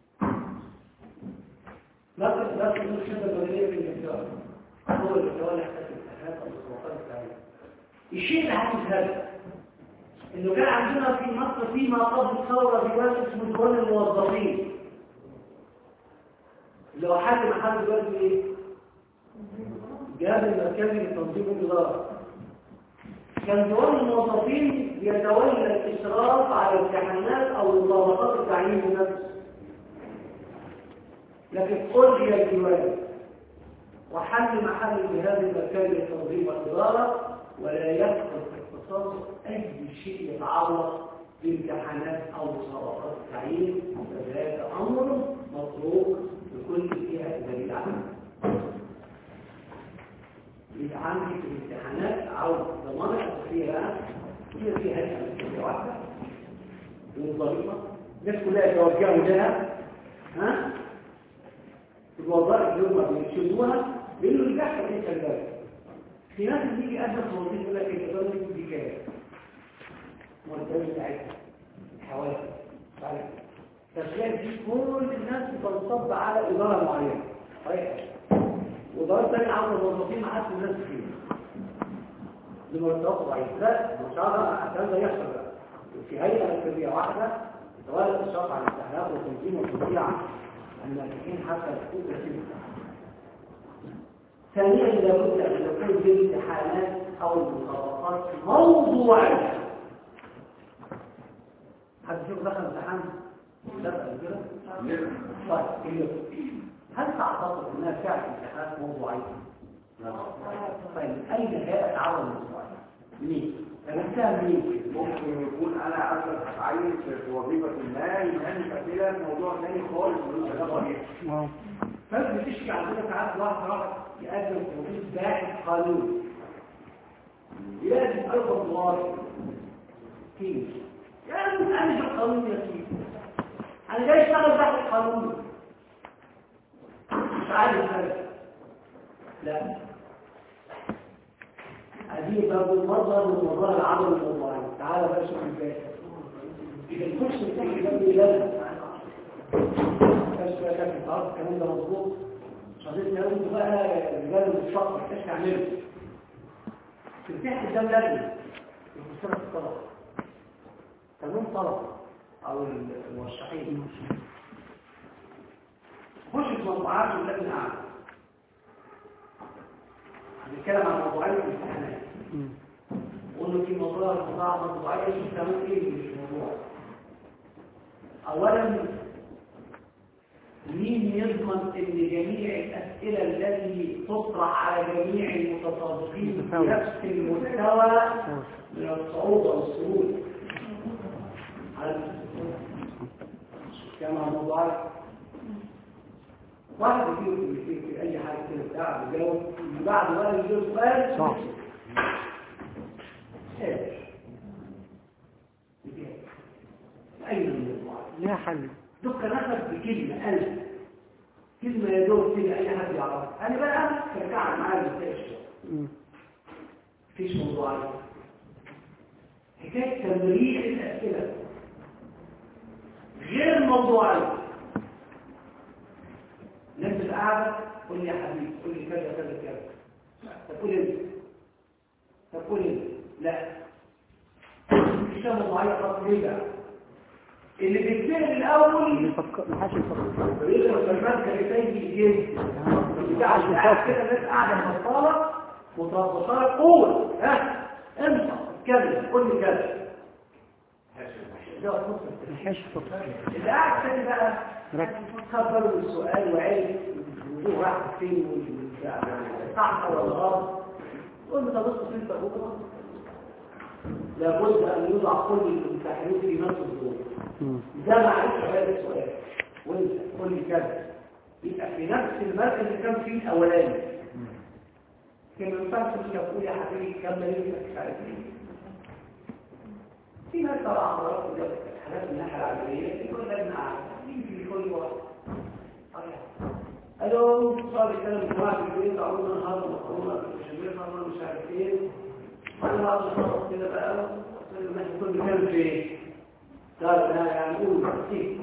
مركز درس من الشدة الدولية في الإنتاج. هو اللي بيتولى حساب الامتحانات او السلطات التعليميه. الشيء اللي عايز هذا انه كان عندنا في مصر فيما قبل الثوره ديوان اسمه ديوان الموظفين اللي هو حاكم محل دلوقتي ايه؟ الجهاز المركزي لتنظيم الاداره كان ديوان الموظفين يتولى الاشراف على الامتحانات او مطابقات التعيين نفسه لكن الغي الديوان وحل محل الجهاز المركزي للتنظيم والإدارة ولا يدخل في اختصاص أي شيء يتعلق بامتحانات أو مسابقات التعيين فذلك أمر مطلوب لكل جهة دليل عنه. يبقى عندي في الامتحانات أو ضمانة أساسية هي في هيئة مسؤولية واحدة والضريبة الناس كلها يتوجهوا لها ها الوظائف اللي هم بيشيلوها بيقولوا اللي بيحصل ايه كذاب في ناس بيجي يقدم توظيف يقول لك انت ده دي كام مرتبه بتاعتها حوالي طيب تشغيل دي كل الناس بتنصب على اداره معينه صحيح واداره ثانيه عاوزه موظفين ما حدش الناس فيه لمرتبات ضعيفه لا مش عارف الكلام ده يحصل بقى في هيئه مركزيه واحده تولى الشرط على الاستهلاك والتنظيم والتوزيع الناجحين حتى يكون كثير ثانيا لابد ان تكون في الامتحانات او المسابقات موضوعيه حد فيكم دخل امتحان دخل كده طيب هل تعتقد انها فعلا امتحانات موضوعيه طيب اين هي تعاون موضوعيه مين فنفسها مين ممكن يكون انا عايز اتعين في وظيفه ما يمهني كثيرا موضوع ثاني خالص ملوش علاقه بيه اه فانت بتشكي عندنا ساعات واحد راح يقدم توظيف باحث قانوني يقدم ألف دولار كيف يعني انا مش قانوني يا سيدي انا جاي اشتغل باحث قانوني مش عارف هذا لا هذه باب المظهر من مظاهر العمل الموضوعي تعالى بقى شوف الباقي إذا الكرسي بتاعي ده بيلازم كاش بقى كان النهارده الكلام ده مظبوط شغلت لازم انتوا بقى رجال الشق ما تحتاج تعمله تفتح قدام لجنه المستند الطلب قانون طلب او المرشحين خش في موضوعات واللجنه قاعده هنتكلم عن موضوعيه الامتحانات قلنا في موضوع الموضوع موضوعيه مش كمان ايه مش موضوع اولا مين يضمن ان جميع الاسئله التي تطرح على جميع المتسابقين متساوية. بنفس المستوى من الصعوبه والسهوله على كما موضوعات واحد يجيب في, في اي حاجه كده بتاع بيجاوب من بعد ما يجيب سؤال صح سهل. اين الموضوعات ليها حل دك نفس بكلمة ألف كلمة يدور كده أي حد يعرفها أنا بقى كرجع معايا المستشفى مم. مفيش موضوع عليه. حكاية تمرير الأسئلة غير موضوعية نفس القعدة قول لي يا حبيبي قول لي كذا كذا كذا طب قول انت طب قول انت لا مفيش موضوعية خالص ليه بقى اللي بيتسأل الأول بيفكر ما حدش يفكر يقدر سلمان كان يجي الجيم بتاع الشعب كده الناس قاعده مبطاله متوسطه قوه ها انت اتكلم قول لي كذا ده نص ما حدش يفكر اللي قاعد تاني بقى ركز خد باله من السؤال وعرف الوضوء راح فين والبتاع صح ولا غلط قول له طب بص انت بكره لابد ان يوضع كل الممتحنين في نفس الظروف مم. ده معلش هذا السؤال وانت قول لي كذا يبقى في نفس المركز اللي كان فيه الاولاني كان ما ينفعش مش تقول يا حبيبي كمل انت مش عارف ايه في ناس طبعا مرات تقول لك حاجات من الناحيه العمليه يقول لك نعم مين في كل واحد صحيح. الو صار الكلام الجماعه في البيت عمرنا النهارده مكرونه مش عارف مش عارف ايه انا بعد الصلاه كده بقى قلت له ماشي كل كلام في ايه قال انا يعني قول كتير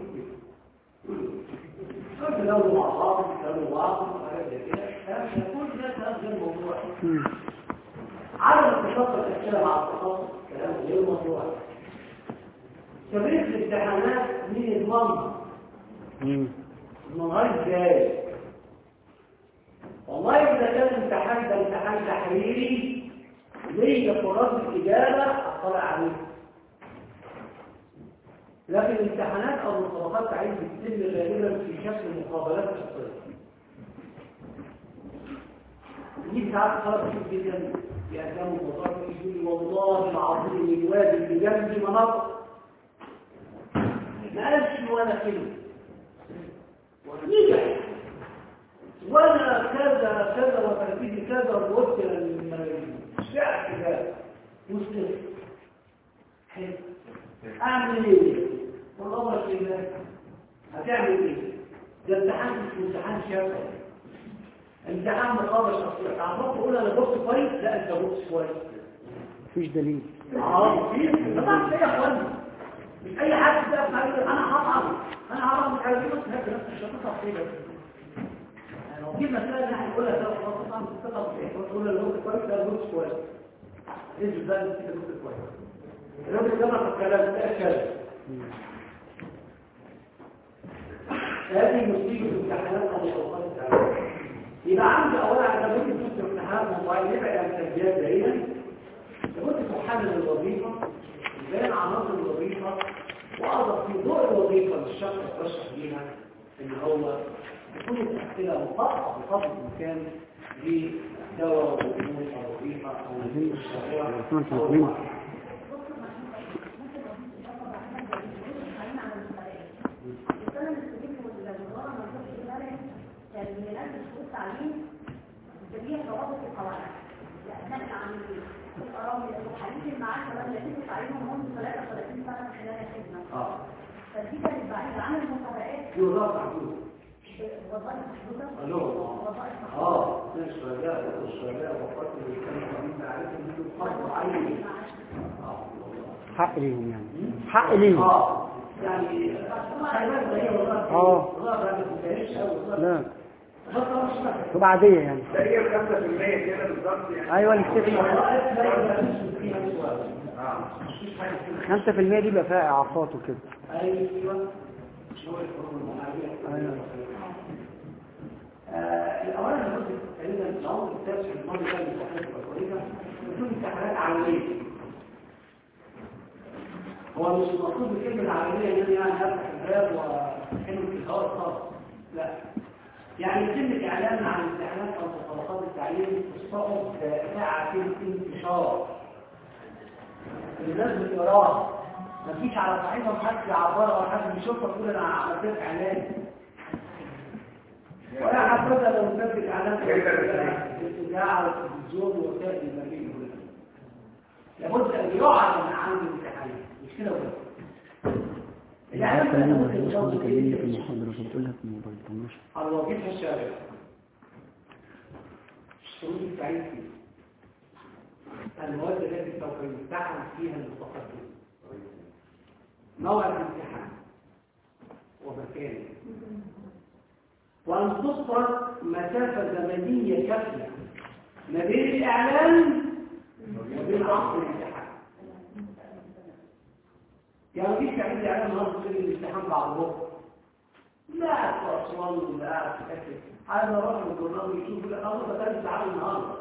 قلت له مع بعض كانوا بعض وحاجات زي كده كلام كل ده كلام غير موضوع مم. عدم التخصص الاسئله مع التخصص كلام غير موضوع تمرير الامتحانات مين يضمنها؟ مم. المنهار ازاي؟ والله اذا كان الامتحان ده امتحان تحريري ليا فرص الاجابه اطلع عليه لكن الامتحانات او المسابقات عايز بتتم غالبا في شكل مقابلات شخصيه دي ساعات صار كتير جدا في ايام المطار يقول لي والله العظيم الوادي اللي جنبي مناطق ما قالش ولا كلمه نجح ولا كذا كذا وترتيب كذا وقلت الشعب كذا مسلم حلو اعمل ايه والله كده هتعمل ايه ده امتحان مش امتحان شافعي امتحان مقابله شخصيه تعرف تقول انا بص كويس لا انت بص كويس مفيش دليل اه في طبعا في يا اخوان مش اي حد بقى معايا انا هطعم انا هطعم مش عارف ايه بس هيك نفس الشيء تطلع فيه بس يعني لو في مساله اللي احنا نقولها ده خلاص طبعا تطلع فيه تقول له بص كويس ده بص كويس ايه بقى انت كده بص كويس الراجل ده ما الكلام ده كلام هذه مصيبه الامتحانات او الاوقات التعليميه يبقى عندي اولا على ممكن تكون امتحانات موبايل يبقى عن التسجيلات دائما لابد تحلل الوظيفه بين عناصر الوظيفه واقدر في ضوء الوظيفه للشخص ارشح ليها ان هو تكون الاسئله مطابقه بقدر الامكان لدواء وامور الوظيفه او الشريعه او المعرفة. يعني من الأجل شروط التعليم جميع ضوابط القواعد لأبناء العاملين الأراضي الحديث المعاش كمان يتم تعليمهم منذ 33 سنة خلال الخدمة اه فدي كانت بعيدة عن المسابقات في وظائف محدوده وظائف محدودة الو وظائف محدودة اه من الشهداء والشهداء وقت اللي كانوا عاملين تعريف انهم فرض عين حق ليهم يعني حق ليهم اه يعني خلي بالك ده هي وظائف آه. وظائف ما بتنتهيش قوي وظائف لا بس أنا مش فاهم. تبقى عادية يعني ده هي 5% كده بالظبط يعني ايوه نكتفي وظائف لا يمكن فيها سؤال مفيش حاجه فيها. خمسة في المية دي بقى فيها اعاقات وكده ايوه شويه الحروب المعاريه أيوة. آه، الاولا انا قلت تقريبا العمر التاسع الماضي كان امتحانات الكويسه بدون امتحانات عمليه هو مش المقصود بكلمه العمليه ان انا يعني افتح الباب واحل في الهواء خالص لا يعني كلمة إعلان عن امتحانات أو طبقات التعليم تصعب ساعة الانتشار الناس بتقراها مفيش على صحيفة حد يعبرها ولا حد بيشوفها تقول أنا عملت لك إعلان ولا حبذا لو كتبت إعلان في الإذاعة والتلفزيون ووسائل المبيع لابد أن يعلن عن الامتحانات مش كده بس العيال كلنا ما هيوش وانا كلمني في المحاضرة فبتقولها في الموبايل طب ماشي الوظيفة الشاملة شروط التعيين فيه المواد التي سوف يمتحن فيها المتقدم موعد الامتحان ومكانه وأن تفرض مسافة زمنية كافية ما بين الإعلان وبين عقد الامتحان يعني مفيش تعمل إعلان النهارده تقول الامتحان بعد بكرة لا في أسوان ولا قاعد في كتف هذا راجل الجرنال يشوف لا أنا بتكلم تعالى النهارده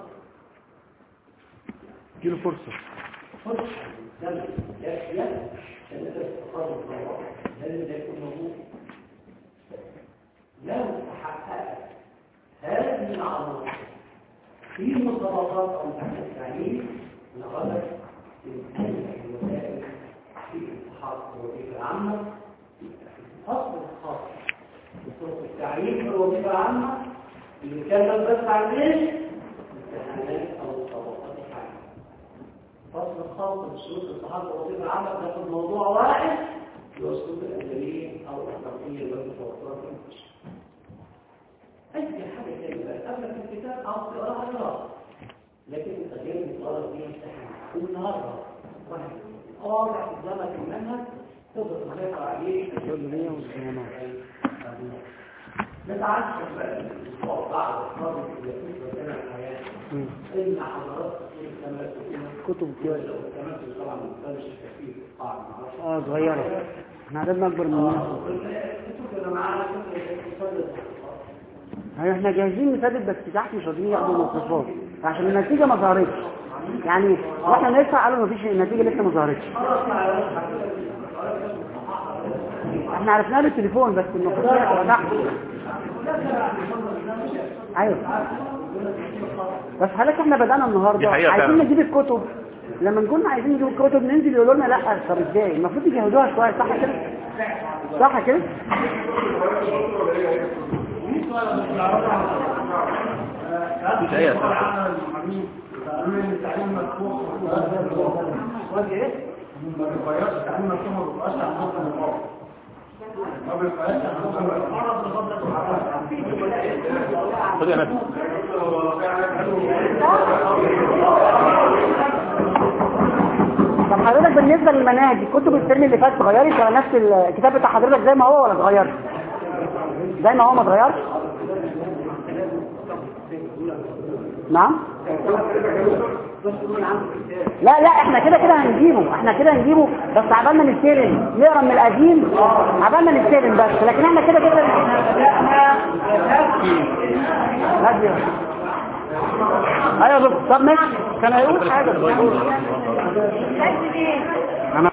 اديله فرصة خش دم يا يا عشان انت تتقرب الصواب لازم ده يكون موجود لو تحققت هذه العناصر في مسابقات او تحت التعليم لغدت الوسائل في الاتحاد الوظيفه العامه الفصل الخاص بطرق التعليم في الوظيفه العامه اللي كان بس عن ايش؟ امتحانات او مسابقات التعليم فصل خاص بشروط الصحافه الوظيفه العامه بناخد موضوع واحد يوصل الادبيه او الاخلاقيه والمتوسطات اي حاجه تانية بقى قبل في الكتاب او تقراها قراءه لكن التغيير المطالب به امتحان والنهارده واحد قارع قدامك المنهج تقدر تسيطر عليه الحرية والصيانات نتعشى بقى الاسبوع بعد اخراج اليقين وسنه الحياه مم. ان حضرات تكون التماسك كتب كتير التماسك طبعا ما كانش كثير في القاعه ما اعرفش اه صغيرة احنا عددنا اكبر من الناس كنت انا معانا كنت بصدق ايوه احنا جاهزين نسدد بس تحت مش راضيين ياخدوا المصروفات عشان النتيجة ما ظهرتش يعني واحنا ندفع قالوا مفيش النتيجة لسه ما ظهرتش احنا عرفناها بالتليفون بس المفروض هي تبقى تحت ايوه بس حضرتك احنا بدأنا النهارده دي حقيقة عايزين فعلا. نجيب الكتب لما نكون عايزين نجيب الكتب ننزل يقولوا لنا لا طب ازاي المفروض يجهزوها شويه صح كده صح كده مفيش اي اسئله خد يا نبي طب حضرتك بالنسبه للمناهج كتب الترم اللي فات اتغيرت ولا نفس الكتاب بتاع حضرتك زي ما هو ولا اتغير زي ما هو ما اتغيرش نعم لا لا احنا كده كده هنجيبه احنا كده هنجيبه بس عبالنا نستلم نقرا من القديم عبالنا نستلم بس لكن احنا كده كده هادي ايوه يا دكتور طب ماشي كان هيقول حاجه انا